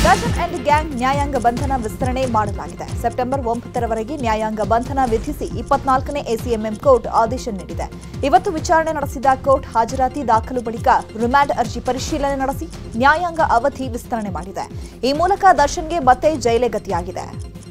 Darshan and gang ನ್ಯಾಯಾಂಗ ಬಂಧನ ವಿಸ್ತರಣೆ ಮಾಡಲಾಗಿದೆ ಸೆಪ್ಟೆಂಬರ್ ಒಂಬತ್ತರವರೆಗೆ ನ್ಯಾಯಾಂಗ ಬಂಧನ ವಿಧಿಸಿ ಇಪ್ಪತ್ನಾಲ್ಕನೇ ಎಸಿಎಂಎಂ ಕೋರ್ಟ್ ಆದೇಶ ನೀಡಿದೆ ಇವತ್ತು ವಿಚಾರಣೆ ನಡೆಸಿದ ಕೋರ್ಟ್ ಹಾಜರಾತಿ ದಾಖಲು ಬಳಿಕ ರಿಮ್ಯಾಂಡ್ ಅರ್ಜಿ ಪರಿಶೀಲನೆ ನಡೆಸಿ ನ್ಯಾಯಾಂಗ ಅವಧಿ ವಿಸ್ತರಣೆ ಮಾಡಿದೆ ಈ ಮೂಲಕ ದರ್ಶನ್ಗೆ ಮತ್ತೆ ಜೈಲೇ ಗತಿಯಾಗಿದೆ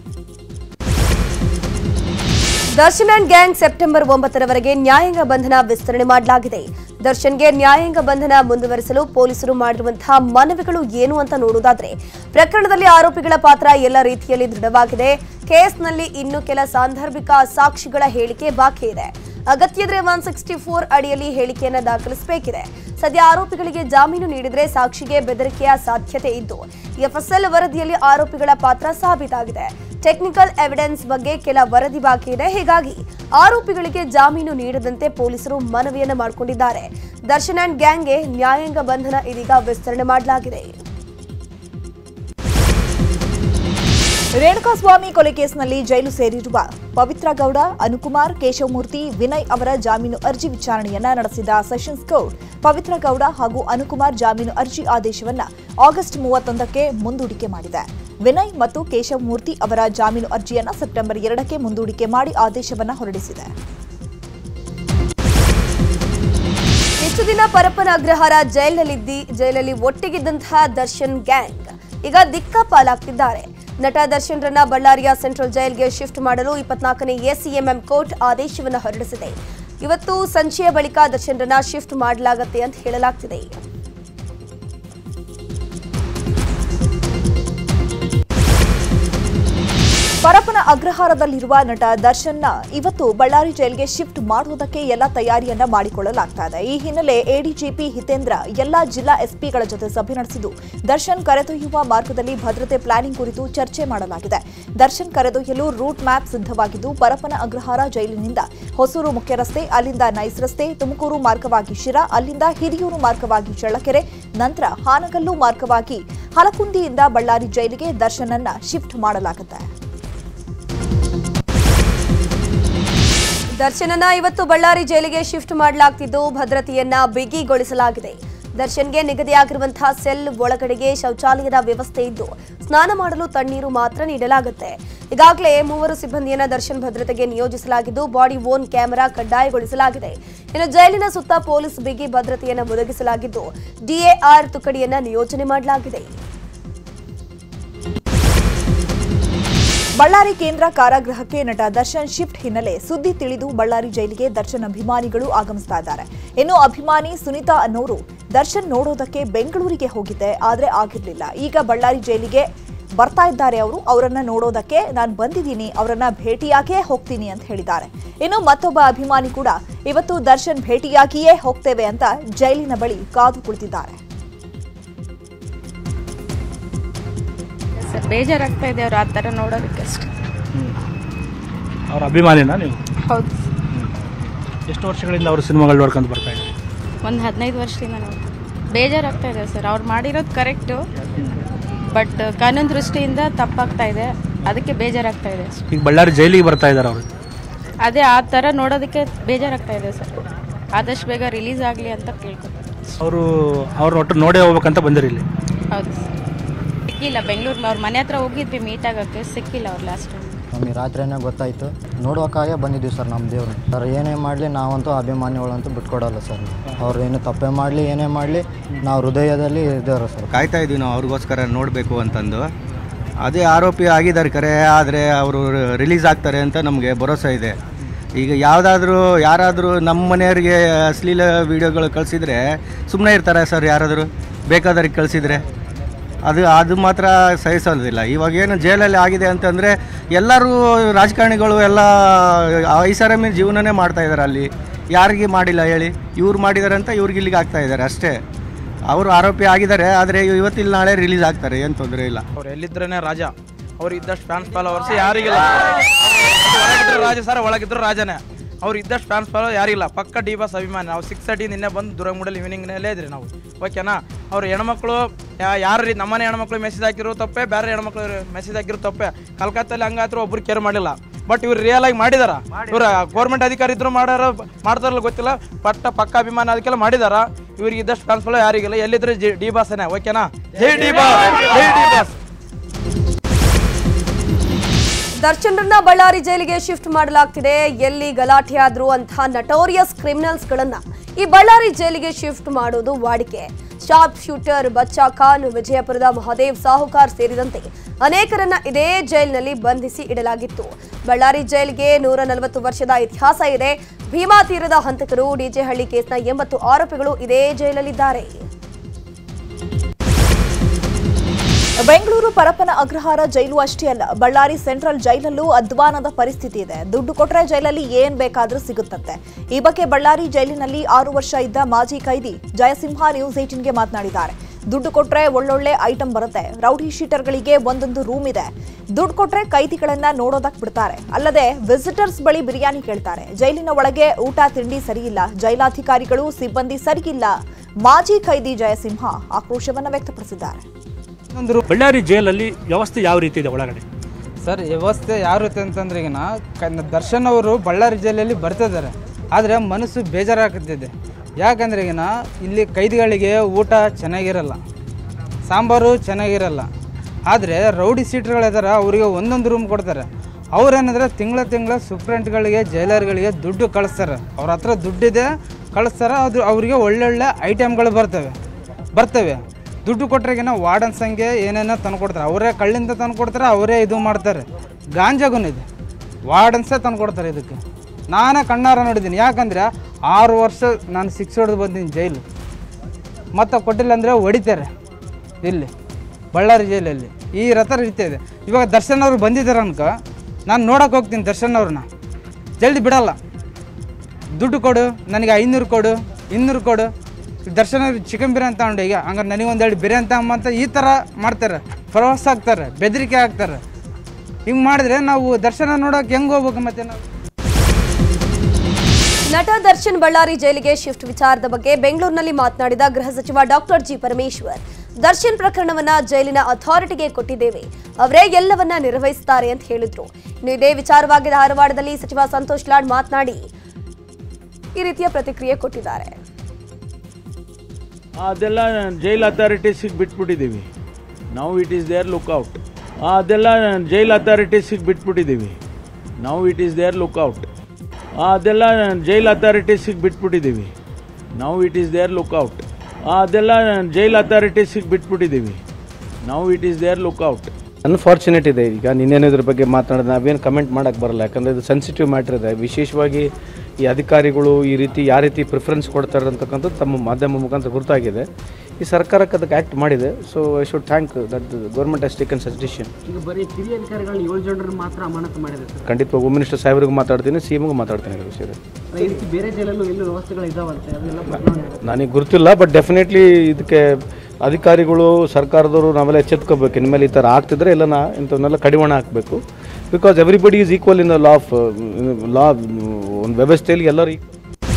ದರ್ಶನ್ ಅಂಡ್ ಗ್ಯಾಂಗ್ ಸೆಪ್ಟೆಂಬರ್ ಒಂಬತ್ತರವರೆಗೆ ನ್ಯಾಯಾಂಗ ಬಂಧನ ವಿಸ್ತರಣೆ ಮಾಡಲಾಗಿದೆ ದರ್ಶನ್ಗೆ ನ್ಯಾಯಾಂಗ ಬಂಧನ ಮುಂದುವರಿಸಲು ಪೊಲೀಸರು ಮಾಡಿರುವಂತಹ ಮನವಿಗಳು ಏನು ಅಂತ ನೋಡುವುದಾದ್ರೆ ಪ್ರಕರಣದಲ್ಲಿ ಆರೋಪಿಗಳ ಪಾತ್ರ ಎಲ್ಲ ರೀತಿಯಲ್ಲಿ ದೃಢವಾಗಿದೆ ಕೇಸ್ನಲ್ಲಿ ಇನ್ನು ಕೆಲ ಸಾಂದರ್ಭಿಕ ಸಾಕ್ಷಿಗಳ ಹೇಳಿಕೆ ಬಾಕಿ ಇದೆ ಅಗತ್ಯದ್ರೆ ಒನ್ ಸಿಕ್ಸ್ಟಿ ಫೋರ್ ಅಡಿಯಲ್ಲಿ ಹೇಳಿಕೆಯನ್ನು ದಾಖಲಿಸಬೇಕಿದೆ ಸದ್ಯ ಆರೋಪಿಗಳಿಗೆ ಜಾಮೀನು ನೀಡಿದ್ರೆ ಸಾಕ್ಷಿಗೆ ಬೆದರಿಕೆಯ ಸಾಧ್ಯತೆ ಇದ್ದು ಎಫ್ಎಸ್ಎಲ್ ವರದಿಯಲ್ಲಿ ಆರೋಪಿಗಳ ಪಾತ್ರ ಸಾಬೀತಾಗಿದೆ ಟೆಕ್ನಿಕಲ್ ಎವಿಡೆನ್ಸ್ ಬಗ್ಗೆ ಕೆಲ ವರದಿ ಬಾಕಿ ಇದೆ ಹೀಗಾಗಿ ಆರೋಪಿಗಳಿಗೆ ಜಾಮೀನು ನೀಡದಂತೆ ಪೊಲೀಸರು ಮನವಿಯನ್ನ ಮಾಡಿಕೊಂಡಿದ್ದಾರೆ ದರ್ಶನ್ ಅಂಡ್ ಗ್ಯಾಂಗ್ಗೆ ನ್ಯಾಯಾಂಗ ಬಂಧನ ಇದೀಗ ವಿಸ್ತರಣೆ ಮಾಡಲಾಗಿದೆ ರೇಣುಕಾಸ್ವಾಮಿ ಕೊಲೆ ಕೇಸ್ನಲ್ಲಿ ಜೈಲು ಸೇರಿರುವ ಪವಿತ್ರ ಗೌಡ ಅನುಕುಮಾರ್ ಕೇಶವಮೂರ್ತಿ ವಿನಯ್ ಅವರ ಜಾಮೀನು ಅರ್ಜಿ ವಿಚಾರಣೆಯನ್ನ ನಡೆಸಿದ ಸೆಷನ್ಸ್ ಕೋರ್ಟ್ ಪವಿತ್ರ ಗೌಡ ಹಾಗೂ ಅನುಕುಮಾರ್ ಜಾಮೀನು ಅರ್ಜಿ ಆದೇಶವನ್ನ ಆಗಸ್ಟ್ ಮೂವತ್ತೊಂದಕ್ಕೆ ಮುಂದೂಡಿಕೆ ಮಾಡಿದೆ ವಿನಯ್ ಮತ್ತು ಕೇಶವಮೂರ್ತಿ ಅವರ ಜಾಮೀನು ಅರ್ಜಿಯನ್ನ ಸೆಪ್ಟೆಂಬರ್ ಎರಡಕ್ಕೆ ಮುಂದೂಡಿಕೆ ಮಾಡಿ ಆದೇಶವನ್ನ ಹೊರಡಿಸಿದೆ ಇಷ್ಟು ದಿನ ಪರಪ್ಪನ ಅಗ್ರಹಾರ ಜೈಲಿನಲ್ಲಿದ್ದಿ ಜೈಲಲ್ಲಿ ಒಟ್ಟಿಗಿದ್ದಂತಹ ದರ್ಶನ್ ಗ್ಯಾಂಗ್ ಈಗ ದಿಕ್ಕಾಪಾಲಾಗ್ತಿದ್ದಾರೆ ನಟ ದರ್ಶನ್ ರನ್ನ ಬಳ್ಳಾರಿಯ ಸೆಂಟ್ರಲ್ ಜೈಲ್ಗೆ ಶಿಫ್ಟ್ ಮಾಡಲು ಇಪ್ಪತ್ನಾಲ್ಕನೇ ಎಸಿಎಂಎಂ ಕೋರ್ಟ್ ಆದೇಶವನ್ನು ಹೊರಡಿಸಿದೆ ಇವತ್ತು ಸಂಜೆಯ ಬಳಿಕ ದರ್ಶನ್ ರನ್ನ ಶಿಫ್ಟ್ ಮಾಡಲಾಗತ್ತೆ ಅಂತ ಹೇಳಲಾಗ್ತಿದೆ ಪರಪ್ಪನ ಅಗ್ರಹಾರದಲ್ಲಿರುವ ನಟ ದರ್ಶನ್ನ ಇವತ್ತು ಬಳ್ಳಾರಿ ಜೈಲ್ಗೆ ಶಿಫ್ಟ್ ಮಾಡುವುದಕ್ಕೆ ಎಲ್ಲ ತಯಾರಿಯನ್ನ ಮಾಡಿಕೊಳ್ಳಲಾಗ್ತಾ ಇದೆ ಈ ಹಿನ್ನೆಲೆ ಎಡಿಜಿಪಿ ಹಿತೇಂದ್ರ ಎಲ್ಲಾ ಜಿಲ್ಲಾ ಎಸ್ಪಿಗಳ ಜೊತೆ ಸಭೆ ನಡೆಸಿದ್ದು ದರ್ಶನ್ ಕರೆದೊಯ್ಯುವ ಮಾರ್ಗದಲ್ಲಿ ಭದ್ರತೆ ಪ್ಲಾನಿಂಗ್ ಕುರಿತು ಚರ್ಚೆ ಮಾಡಲಾಗಿದೆ ದರ್ಶನ್ ಕರೆದೊಯ್ಯಲು ರೂಟ್ ಮ್ಯಾಪ್ ಸಿದ್ಧವಾಗಿದ್ದು ಪರಪ್ಪನ ಅಗ್ರಹಾರ ಜೈಲಿನಿಂದ ಹೊಸೂರು ಮುಖ್ಯ ರಸ್ತೆ ಅಲ್ಲಿಂದ ನೈಸ್ ರಸ್ತೆ ತುಮಕೂರು ಮಾರ್ಗವಾಗಿ ಶಿರಾ ಅಲ್ಲಿಂದ ಹಿರಿಯೂರು ಮಾರ್ಗವಾಗಿ ಚಳ್ಳಕೆರೆ ನಂತರ ಹಾನಗಲ್ಲು ಮಾರ್ಗವಾಗಿ ಹಲಕುಂದಿಯಿಂದ ಬಳ್ಳಾರಿ ಜೈಲಿಗೆ ದರ್ಶನನ್ನ ಶಿಫ್ಟ್ ಮಾಡಲಾಗುತ್ತೆ ದರ್ಶನನ ಇವತ್ತು ಬಳ್ಳಾರಿ ಜೈಲಿಗೆ ಶಿಫ್ಟ್ ಮಾಡಲಾಗ್ತಿದ್ದು ಭದ್ರತೆಯನ್ನ ಬಿಗಿಗೊಳಿಸಲಾಗಿದೆ ದರ್ಶನ್ಗೆ ನಿಗದಿಯಾಗಿರುವಂತಹ ಸೆಲ್ ಒಳಗಡೆಗೆ ಶೌಚಾಲಯದ ವ್ಯವಸ್ಥೆ ಇದ್ದು ಸ್ನಾನ ಮಾಡಲು ತಣ್ಣೀರು ಮಾತ್ರ ನೀಡಲಾಗುತ್ತೆ ಈಗಾಗಲೇ ಮೂವರು ಸಿಬ್ಬಂದಿಯನ್ನ ದರ್ಶನ್ ಭದ್ರತೆಗೆ ನಿಯೋಜಿಸಲಾಗಿದ್ದು ಬಾಡಿ ಓನ್ ಕ್ಯಾಮೆರಾ ಕಡ್ಡಾಯಗೊಳಿಸಲಾಗಿದೆ ಇನ್ನು ಜೈಲಿನ ಸುತ್ತ ಪೊಲೀಸ್ ಬಿಗಿ ಭದ್ರತೆಯನ್ನು ಒದಗಿಸಲಾಗಿದ್ದು ಡಿಎಆರ್ ತುಕಡಿಯನ್ನ ನಿಯೋಜನೆ ಮಾಡಲಾಗಿದೆ ಬಳ್ಳಾರಿ ಕೇಂದ್ರ ಕಾರಾಗೃಹಕ್ಕೆ ನಟ ದರ್ಶನ್ ಶಿಫ್ಟ್ ಹಿನ್ನೆಲೆ ಸುದ್ದಿ ತಿಳಿದು ಬಳ್ಳಾರಿ ಜೈಲಿಗೆ ದರ್ಶನ್ ಅಭಿಮಾನಿಗಳು ಆಗಮಿಸ್ತಾ ಇದ್ದಾರೆ ಇನ್ನು ಅಭಿಮಾನಿ ಸುನೀತಾ ಅನ್ನೋರು ದರ್ಶನ್ ನೋಡೋದಕ್ಕೆ ಬೆಂಗಳೂರಿಗೆ ಹೋಗಿದ್ದೆ ಆದ್ರೆ ಆಗಿರ್ಲಿಲ್ಲ ಈಗ ಬಳ್ಳಾರಿ ಜೈಲಿಗೆ ಬರ್ತಾ ಇದ್ದಾರೆ ಅವರು ಅವರನ್ನ ನೋಡೋದಕ್ಕೆ ನಾನು ಬಂದಿದ್ದೀನಿ ಅವರನ್ನ ಭೇಟಿಯಾಗಿಯೇ ಹೋಗ್ತೀನಿ ಅಂತ ಹೇಳಿದ್ದಾರೆ ಇನ್ನು ಮತ್ತೊಬ್ಬ ಅಭಿಮಾನಿ ಕೂಡ ಇವತ್ತು ದರ್ಶನ್ ಭೇಟಿಯಾಗಿಯೇ ಹೋಗ್ತೇವೆ ಅಂತ ಜೈಲಿನ ಬಳಿ ಕಾದು ಕುಳಿತಿದ್ದಾರೆ ಸರ್ ಬೇಜಾರಾಗ್ತಾ ಇದೆ ಅವ್ರು ಆ ಥರ ನೋಡೋದಕ್ಕೆ ಅಷ್ಟೇ ಅವ್ರ ಅಭಿಮಾನಿನ ನೀವು ಹೌದು ಎಷ್ಟು ವರ್ಷಗಳಿಂದ ಅವ್ರ ಸಿನಿಮಾಗಳು ನೋಡ್ಕೊಂಡು ಬರ್ತಾ ಇದ್ದೀವಿ ಒಂದು ಹದಿನೈದು ವರ್ಷದಿಂದ ನೋಡ್ತಾರೆ ಬೇಜಾರಾಗ್ತಾ ಇದೆ ಸರ್ ಅವ್ರು ಮಾಡಿರೋದು ಕರೆಕ್ಟು ಬಟ್ ಕಾನೂನು ದೃಷ್ಟಿಯಿಂದ ತಪ್ಪಾಗ್ತಾ ಇದೆ ಅದಕ್ಕೆ ಬೇಜಾರಾಗ್ತಾ ಇದೆ ಅಷ್ಟೇ. ಈಗ ಬಳ್ಳಾರಿ ಜೈಲಿಗೆ ಬರ್ತಾ ಇದ್ದಾರೆ ಅವರು ಅದೇ ಆ ಥರ ನೋಡೋದಕ್ಕೆ ಬೇಜಾರಾಗ್ತಾ ಇದೆ ಸರ್ ಆದಷ್ಟು ಬೇಗ ರಿಲೀಸ್ ಆಗಲಿ ಅಂತ ಕೇಳ್ಕೊತೀನಿ ಅವರು ಅವ್ರನ್ನ ಒಟ್ಟು ನೋಡೇ ಹೋಗ್ಬೇಕಂತ ಬಂದಿರಿ ಇಲ್ಲಿ ಹೌದು ಸರ್ ಸಿಕ್ಕಿಲ್ಲ ಬೆಂಗಳೂರು ಅವ್ರ ಮನೆ ಹತ್ರ ಹೋಗಿದ್ವಿ ಮೀಟ್ ಆಗೋಕ್ಕೆ ಸಿಕ್ಕಿಲ್ಲ ಅವ್ರು ಲಾಸ್ಟ್ ಟೈಮ್ ನಮಗೆ ರಾತ್ರಿನೇ ಗೊತ್ತಾಯಿತು ನೋಡುವಕ್ಕಾಗೆ ಬಂದಿದ್ದೀವಿ ಸರ್ ನಮ್ಮ ದೇವ್ರು ಸರ್ ಏನೇ ಮಾಡಲಿ ನಾವಂತೂ ಅಭಿಮಾನಿಗಳಂತೂ ಬಿಟ್ಕೊಡಲ್ಲ ಸರ್ ಅವ್ರು ಏನು ತಪ್ಪೇ ಮಾಡಲಿ ಏನೇ ಮಾಡಲಿ ನಾವು ಹೃದಯದಲ್ಲಿ ಇದ್ದೇವ್ರು ಸರ್ ಕಾಯ್ತಾ ಇದ್ದೀವಿ ನಾವು ಅವ್ರಿಗೋಸ್ಕರ ನೋಡಬೇಕು ಅಂತಂದು ಅದೇ ಆರೋಪಿ ಆಗಿದ್ದಾರೆ ಕರೆ ಆದರೆ ಅವರು ರಿಲೀಸ್ ಆಗ್ತಾರೆ ಅಂತ ನಮಗೆ ಭರೋಸೆ ಇದೆ ಈಗ ಯಾವುದಾದ್ರೂ ಯಾರಾದರೂ ನಮ್ಮ ಮನೆಯವ್ರಿಗೆ ಅಶ್ಲೀಲ ವೀಡಿಯೋಗಳು ಕಳಿಸಿದ್ರೆ ಸುಮ್ಮನೆ ಇರ್ತಾರೆ ಸರ್ ಯಾರಾದರೂ ಬೇಕಾದವ್ರಿಗೆ ಕಳಿಸಿದ್ರೆ ಅದು ಅದು ಮಾತ್ರ ಸಹಿಸೋದಿಲ್ಲ ಇವಾಗ ಏನು ಜೈಲಲ್ಲಿ ಆಗಿದೆ ಅಂತಂದರೆ ಎಲ್ಲರೂ ರಾಜಕಾರಣಿಗಳು ಎಲ್ಲ ಐಷಾರಾಮಿ ಜೀವನನೇ ಮಾಡ್ತಾ ಇದ್ದಾರೆ ಅಲ್ಲಿ ಯಾರಿಗೆ ಮಾಡಿಲ್ಲ ಹೇಳಿ ಇವ್ರು ಮಾಡಿದ್ದಾರೆ ಅಂತ ಇವ್ರಿಗೆ ಇಲ್ಲಿಗೆ ಆಗ್ತಾ ಇದ್ದಾರೆ ಅಷ್ಟೇ ಅವರು ಆರೋಪಿ ಆಗಿದ್ದಾರೆ ಆದರೆ ಇವತ್ತಿಲ್ಲ ನಾಳೆ ರಿಲೀಸ್ ಆಗ್ತಾರೆ ಏನು ತೊಂದರೆ ಇಲ್ಲ ಅವ್ರು ಎಲ್ಲಿದ್ರೇನೆ ರಾಜ ಅವ್ರು ಇದ್ದಷ್ಟು ಫ್ಯಾನ್ಸ್ ಫಾಲೋವರ್ಸ್ ಯಾರಿಗಿಲ್ಲ ಹೊರಗಿದ್ರು ರಾಜ ಸರ್ ಒಳಗಿದ್ರು ರಾಜನೇ ಅವ್ರು ಇದ್ದಷ್ಟು ಫ್ಯಾನ್ಸ್ ಫಾಲೋ ಯಾರಿಲ್ಲ ಪಕ್ಕ ಡಿ ಬಾಸ್ ಅಭಿಮಾನಿ ನಾವು ಸಿಕ್ಸ್ ತರ್ಟಿ ನಿನ್ನೆ ಬಂದು ದುರಂಗಮೂಡಲ್ಲಿ ಈವ್ನಿಂಗ್ನಲ್ಲೇ ಇದ್ರಿ ನಾವು ಓಕೆನಾ ಅವ್ರು ಹೆಣ್ಮಕ್ಳು ಯಾರು ನಮ್ಮನೆ ಹೆಣ್ಮಕ್ಳು ಮೆಸೇಜ್ ಹಾಕಿರೋ ತಪ್ಪೆ ಬೇರೆ ಹೆಣ್ಮಕ್ಳು ಮೆಸೇಜ್ ಹಾಕಿರೋ ತಪ್ಪೆ ಕಲ್ಕತ್ತಲ್ಲಿ ಹಂಗಾದ್ರೂ ಒಬ್ರು ಕೇರ್ ಮಾಡಿಲ್ಲ ಬಟ್ ಇವ್ರು ರಿಯಲ್ ಆಗಿ ಮಾಡಿದಾರ ಇವ್ರ ಗೌರ್ಮೆಂಟ್ ಅಧಿಕಾರಿ ಇದ್ರು ಮಾಡಾರ ಮಾಡ್ತಾರಲ್ಲ ಗೊತ್ತಿಲ್ಲ ಪಟ್ಟ ಪಕ್ಕ ಅಭಿಮಾನ ಅದಕ್ಕೆಲ್ಲ ಮಾಡಿದಾರ ಇವ್ರಿಗೆ ಇದ್ದಷ್ಟು ಫ್ಯಾನ್ಸ್ ಫಾಲೋ ಯಾರಿಗಿಲ್ಲ ಎಲ್ಲಿದ್ರೆ ಡಿ ಬಾಸನೇ ಓಕೆನಾ ಜೈ ಡಿ ಬಾಸ್ ಜೈ ಡಿ ಬಾಸ್ ದರ್ಶನ್ರನ್ನ ಬಳ್ಳಾರಿ ಜೈಲಿಗೆ ಶಿಫ್ಟ್ ಮಾಡಲಾಗ್ತಿದೆ ಎಲ್ಲಿ ಗಲಾಟೆ ಆದ್ರು ಅಂತಹ ನಟೋರಿಯಸ್ ಕ್ರಿಮಿನಲ್ಸ್ ಗಳನ್ನ ಈ ಬಳ್ಳಾರಿ ಜೈಲಿಗೆ ಶಿಫ್ಟ್ ಮಾಡೋದು ವಾಡಿಕೆ ಶಾರ್ಪ್ ಶೂಟರ್ ಬಚ್ಚಾ ಖಾನ್ ವಿಜಯಪುರದ ಮಹಾದೇವ್ ಸಾಹುಕಾರ್ ಸೇರಿದಂತೆ ಅನೇಕರನ್ನ ಇದೇ ಜೈಲಿನಲ್ಲಿ ಬಂಧಿಸಿ ಇಡಲಾಗಿತ್ತು ಬಳ್ಳಾರಿ ಜೈಲಿಗೆ ನೂರ ನಲವತ್ತು ವರ್ಷದ ಇತಿಹಾಸ ಇದೆ ಭೀಮಾ ತೀರದ ಹಂತಕರು ಡಿಜೆಹಳ್ಳಿ ಕೇಸ್ನ ಎಂಬತ್ತು ಆರೋಪಿಗಳು ಇದೇ ಜೈಲಲ್ಲಿದ್ದಾರೆ ಬೆಂಗಳೂರು ಪರಪ್ಪನ ಅಗ್ರಹಾರ ಜೈಲು ಅಷ್ಟೇ ಅಲ್ಲ ಬಳ್ಳಾರಿ ಸೆಂಟ್ರಲ್ ಜೈಲಲ್ಲೂ ಅಧ್ವಾನದ ಪರಿಸ್ಥಿತಿ ಇದೆ ದುಡ್ಡು ಕೊಟ್ರೆ ಜೈಲಲ್ಲಿ ಏನ್ ಬೇಕಾದ್ರೂ ಸಿಗುತ್ತಂತೆ ಈ ಬಗ್ಗೆ ಬಳ್ಳಾರಿ ಜೈಲಿನಲ್ಲಿ ಆರು ವರ್ಷ ಇದ್ದ ಮಾಜಿ ಕೈದಿ ಜಯಸಿಂಹ ನ್ಯೂಸ್ ಏಟಿನ್ಗೆ ಮಾತನಾಡಿದ್ದಾರೆ ದುಡ್ಡು ಕೊಟ್ರೆ ಒಳ್ಳೊಳ್ಳೆ ಐಟಂ ಬರುತ್ತೆ ರೌಡಿ ಶೀಟರ್ಗಳಿಗೆ ಒಂದೊಂದು ರೂಮ್ ಇದೆ ದುಡ್ಡು ಕೊಟ್ರೆ ಕೈದಿಗಳನ್ನ ನೋಡೋದಕ್ ಬಿಡ್ತಾರೆ ಅಲ್ಲದೆ ವಿಸಿಟರ್ಸ್ ಬಳಿ ಬಿರಿಯಾನಿ ಕೇಳ್ತಾರೆ ಜೈಲಿನ ಒಳಗೆ ಊಟ ತಿಂಡಿ ಸರಿಯಿಲ್ಲ ಜೈಲಾಧಿಕಾರಿಗಳು ಸಿಬ್ಬಂದಿ ಸರಿಯಿಲ್ಲ ಮಾಜಿ ಖೈದಿ ಜಯಸಿಂಹ ಆಕ್ರೋಶವನ್ನ ವ್ಯಕ್ತಪಡಿಸಿದ್ದಾರೆ ಬಳ್ಳಾರಿ ಜೈಲಲ್ಲಿ ವ್ಯವಸ್ಥೆ ಯಾವ ರೀತಿ ಇದೆ ಒಳಗಡೆ ಸರ್ ವ್ಯವಸ್ಥೆ ಯಾವ ರೀತಿ ಅಂತಂದ್ರೆ ಈಗಿನ ಕ- ದರ್ಶನ್ ಅವರು ಬಳ್ಳಾರಿ ಜಿಲ್ಲೆಯಲ್ಲಿ ಬರ್ತಿದ್ದಾರೆ ಆದರೆ ಮನಸ್ಸು ಬೇಜಾರಾಗ್ತಿದೆ ಯಾಕಂದ್ರೆ ಈಗಿನ ಇಲ್ಲಿ ಕೈದಿಗಳಿಗೆ ಊಟ ಚೆನ್ನಾಗಿರಲ್ಲ ಸಾಂಬಾರು ಚೆನ್ನಾಗಿರಲ್ಲ ಆದರೆ ರೌಡಿ ಸೀಟ್ಗಳಿದಾರೆ ಅವರಿಗೆ ಒಂದೊಂದು ರೂಮ್ ಕೊಡ್ತಾರೆ ಅವ್ರೇನಂದ್ರೆ ತಿಂಗಳ ತಿಂಗಳ ಸೂಪ್ರೆಂಟ್ಗಳಿಗೆ ಜೈಲರ್ಗಳಿಗೆ ದುಡ್ಡು ಕಳಿಸ್ತಾರೆ ಅವ್ರ ಹತ್ರ ದುಡ್ಡಿದೆ ಕಳಿಸ್ತಾರೆ ಅದು ಅವರಿಗೆ ಒಳ್ಳೊಳ್ಳೆ ಐಟಮ್ಗಳು ಬರ್ತವೆ ಬರ್ತವೆ ದುಡ್ಡು ಕೊಟ್ರೆಗಿನ ವಾರ್ಡನ್ಸ್ ಹಂಗೆ ಏನೇನೋ ತಂದು ಕೊಡ್ತಾರೆ ಅವರೇ ಕಳ್ಳಿಂದ ತಂದು ಕೊಡ್ತಾರೆ ಅವರೇ ಇದು ಮಾಡ್ತಾರೆ ಗಾಂಜಾಗೂ ಇದೆ ವಾರ್ಡನ್ಸೇ ತಂದು ಕೊಡ್ತಾರೆ ಇದಕ್ಕೆ ನಾನೇ ಕಣ್ಣಾರ ನೋಡಿದ್ದೀನಿ ಯಾಕಂದರೆ ಆರು ವರ್ಷ ನಾನು ಸಿಕ್ಸ್ ಹೊಡೆದು ಬಂದೀನಿ ಜೈಲು ಮತ್ತು ಕೊಟ್ಟಿಲ್ಲ ಅಂದರೆ ಹೊಡಿತಾರೆ ಇಲ್ಲಿ ಬಳ್ಳಾರಿ ಜೈಲಲ್ಲಿ ಈ ರಥ ರೀತಿ ಇದೆ ಇವಾಗ ದರ್ಶನ್ ಅವರು ಬಂದಿದ್ದಾರೆ ಅನ್ಕ ನಾನು ನೋಡೋಕೆ ಹೋಗ್ತೀನಿ ದರ್ಶನ್ ಅವ್ರನ್ನ ಜಲ್ದಿ ಬಿಡಲ್ಲ ದುಡ್ಡು ಕೊಡು ನನಗೆ ಐನೂರು ಕೊಡು ಇನ್ನೂರು ಕೊಡು ದರ್ಶನ ಚಿಕನ್ ಬಿರಿಯಾನಿ ತಗೊಂಡು ಈಗ ಹಂಗಾರೆ ನನಗೆ ಒಂದೆರಡು ಬಿರಿಯಾನಿ ತಗೊಂಬ ಅಂತ ಈ ಥರ ಮಾಡ್ತಾರೆ ಪ್ರವಾಸ ಆಗ್ತಾರೆ ಬೆದರಿಕೆ ಆಗ್ತಾರೆ ಹಿಂಗೆ ಮಾಡಿದ್ರೆ ನಾವು ದರ್ಶನ ನೋಡೋಕೆ ಹೆಂಗೆ ಹೋಗ್ಬೇಕು ಮತ್ತೆ ನಾವು ನಟ ದರ್ಶನ್ ಬಳ್ಳಾರಿ ಜೈಲಿಗೆ ಶಿಫ್ಟ್ ವಿಚಾರದ ಬಗ್ಗೆ ಬೆಂಗಳೂರಿನಲ್ಲಿ ಮಾತನಾಡಿದ ಗೃಹ ಸಚಿವ ಡಾಕ್ಟರ್ ಜಿ ಪರಮೇಶ್ವರ್ ದರ್ಶನ್ ಪ್ರಕರಣವನ್ನ ಜೈಲಿನ ಅಥಾರಿಟಿಗೆ ಕೊಟ್ಟಿದ್ದೇವೆ ಅವರೇ ಎಲ್ಲವನ್ನ ನಿರ್ವಹಿಸುತ್ತಾರೆ ಅಂತ ಹೇಳಿದ್ರು ಇನ್ನು ಇದೇ ವಿಚಾರವಾಗಿ ಧಾರವಾಡದಲ್ಲಿ ಸಚಿವ ಸಂತೋಷ್ ಲಾಡ್ ಮಾತನಾಡಿ ಈ ರೀತಿಯ ಪ್ರತಿಕ್ರಿಯೆ ಕೊಟ್ಟಿದ್ದಾರೆ ಅದೆಲ್ಲ ಜೈಲ್ ಅಥಾರಿಟೀಸಿಗೆ ಬಿಟ್ಬಿಟ್ಟಿದ್ದೀವಿ ನಾವು ಇಟ್ ಈಸ್ ದೇರ್ ಲುಕ್ಔಟ್ ಅದೆಲ್ಲ ಜೈಲ್ ಅಥಾರಿಟೀಸಿಗೆ ಬಿಟ್ಬಿಟ್ಟಿದ್ದೀವಿ ನಾವು ಇಟ್ ಈಸ್ ದೇರ್ ಲುಕ್ಔಟ್ ಅದೆಲ್ಲ ಜೈಲ್ ಅಥಾರಿಟೀಸಿಗೆ ಬಿಟ್ಬಿಟ್ಟಿದ್ದೀವಿ ನಾವು ಇಟ್ ಈಸ್ ದೇರ್ ಲುಕ್ಔಟ್ ಅದೆಲ್ಲ ಜೈಲ್ ಅಥಾರಿಟೀಸಿಗೆ ಬಿಟ್ಬಿಟ್ಟಿದ್ದೀವಿ ನಾವು it is there lookout unfortunate ಇದೆ ಈಗ ನಿನ್ನೇನೋದ್ರ ಬಗ್ಗೆ ಮಾತನಾಡಿದ್ರೆ ನಾವೇನು ಕಮೆಂಟ್ ಮಾಡೋಕ್ಕೆ ಬರಲ್ಲ ಯಾಕಂದರೆ ಇದು ಸೆನ್ಸಿಟಿವ್ ಮ್ಯಾಟ್ರ್ ಇದೆ ವಿಶೇಷವಾಗಿ ಈ ಅಧಿಕಾರಿಗಳು ಈ ರೀತಿ ಯಾವ ರೀತಿ ಪ್ರಿಫರೆನ್ಸ್ ಕೊಡ್ತಾರೆ ಅಂತಕ್ಕಂಥದ್ದು ತಮ್ಮ ಮಾಧ್ಯಮ ಮುಖಾಂತರ ಗುರುತಾಗಿದೆ ಈ ಸರ್ಕಾರಕ್ಕೆ ಅದಕ್ಕೆ ಆ್ಯಕ್ಟ್ ಮಾಡಿದೆ so I should thank that government has taken such decision ಈಗ ಬರೀ ಹಿರಿಯ ಅಧಿಕಾರಿಗಳನ್ನ ಏಳು ಜನರನ್ನು ಮಾತ್ರ ಅಮಾನತು ಮಾಡಿದೆ ಸರ್ ಖಂಡಿತವಾಗಿ ಹೋಮ್ ಮಿನಿಸ್ಟರ್ ಸಾಹೇಬ್ರಿಗೂ ಮಾತಾಡ್ತೀನಿ ಸಿ ಎಮ್ಗೂ ಮಾತಾಡ್ತೀನಿ ಈ ವಿಷಯದಲ್ಲಿ ಅದೇ ಈ ರೀತಿ ಬೇರೆ ಜೈಲಲ್ಲೂ ಎಲ್ಲೂ ವ್ಯವಸ್ಥೆಗಳು ಇದಾವಂತೆ ಅದೆಲ್ಲ ಬದಲಾವಣೆ ಆಗುತ್ತೆ. ನನಗೆ ಗೊತ್ತಿಲ್ಲ ಬಟ್ ಡೆಫಿನೆಟ್ಲಿ ಇದಕ್ಕೆ ಅಧಿಕಾರಿಗಳು ಸರ್ಕಾರದವರು ನಾವೆಲ್ಲ ಎಚ್ಚೆತ್ಕೋಬೇಕು ಇನ್ಮೇಲೆ ಈ ಥರ ಆಗ್ತಿದ್ರೆ ಎಲ್ಲ ನಾ ಇಂಥವನ್ನೆಲ್ಲ ಕಡಿವಾಣ ಹಾಕಬೇಕು because everybody is equal in the law of law ಒಂದು ವ್ಯವಸ್ಥೆಯಲ್ಲಿ ಎಲ್ಲರೂ equal.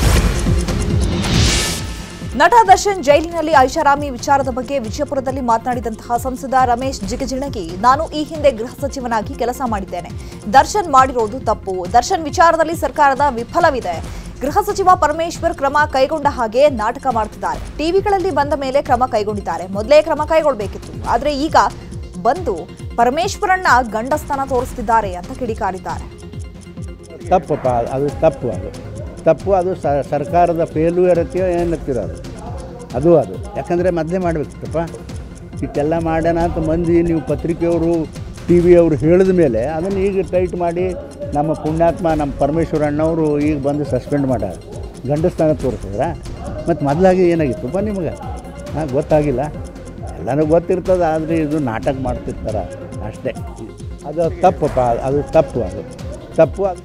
ನಟ ದರ್ಶನ್ ಜೈಲಿನಲ್ಲಿ ಐಷಾರಾಮಿ ವಿಚಾರದ ಬಗ್ಗೆ ವಿಜಯಪುರದಲ್ಲಿ ಮಾತನಾಡಿದಂತಹ ಸಂಸದ ರಮೇಶ್ ಜಿಗಜಿಣಗಿ ನಾನು ಈ ಹಿಂದೆ ಗೃಹ ಸಚಿವನಾಗಿ ಕೆಲಸ ಮಾಡಿದ್ದೇನೆ ದರ್ಶನ್ ಮಾಡಿರೋದು ತಪ್ಪು ದರ್ಶನ್ ವಿಚಾರದಲ್ಲಿ ಸರ್ಕಾರದ ವಿಫಲವಿದೆ ಗೃಹ ಸಚಿವ ಪರಮೇಶ್ವರ್ ಕ್ರಮ ಕೈಗೊಂಡ ಹಾಗೆ ನಾಟಕ ಮಾಡ್ತಿದ್ದಾರೆ ಟಿವಿಗಳಲ್ಲಿ ಬಂದ ಮೇಲೆ ಕ್ರಮ ಕೈಗೊಂಡಿದ್ದಾರೆ ಮೊದಲೇ ಕ್ರಮ ಕೈಗೊಳ್ಳಬೇಕಿತ್ತು ಆದ್ರೆ ಈಗ ಬಂದು ಪರಮೇಶ್ವರನ್ನ ಗಂಡಸ್ಥಾನ ತೋರಿಸ್ತಿದ್ದಾರೆ ಅಂತ ಕಿಡಿಕಾರಿದ್ದಾರೆ ತಪ್ಪಪ್ಪ ಅದು ತಪ್ಪು ಅದು ತಪ್ಪು ಅದು ಸ- ಸರ್ಕಾರದ ಫೇಲ್ಯೂರ್ ಇರತ್ತೀಯೋ ಏನತ್ತೀರೋ ಅದು ಅದು ಅದು ಯಾಕಂದರೆ ಮೊದಲೇ ಮಾಡಬೇಕಿತ್ತಪ್ಪ ಇಷ್ಟೆಲ್ಲ ಮಾಡೋಣ ಅಂತ ಮಂದಿ ನೀವು ಪತ್ರಿಕೆಯವರು ಟಿ ವಿಯವರು ಹೇಳಿದ ಮೇಲೆ ಅದನ್ನು ಈಗ ಟೈಟ್ ಮಾಡಿ ನಮ್ಮ ಪುಣ್ಯಾತ್ಮ ನಮ್ಮ ಪರಮೇಶ್ವರ ಅಣ್ಣವರು ಈಗ ಬಂದು ಸಸ್ಪೆಂಡ್ ಮಾಡ್ಯಾರ ಗಂಡಸ್ಥಾನ ತೋರಿಸಿದ್ರ ಮತ್ತು ಮೊದಲಾಗಿ ಏನಾಗಿತ್ತಪ್ಪ ನಿಮಗೆ ಹಾಂ ಗೊತ್ತಾಗಿಲ್ಲ ಎಲ್ಲನೂ ಗೊತ್ತಿರ್ತದೆ ಆದರೆ ಇದು ನಾಟಕ ಮಾಡ್ತಿರ್ತಾರೆ ಅಷ್ಟೇ ಅದು ತಪ್ಪಪ್ಪ ಅದು ತಪ್ಪು ಅದು ತಪ್ಪು ಅದು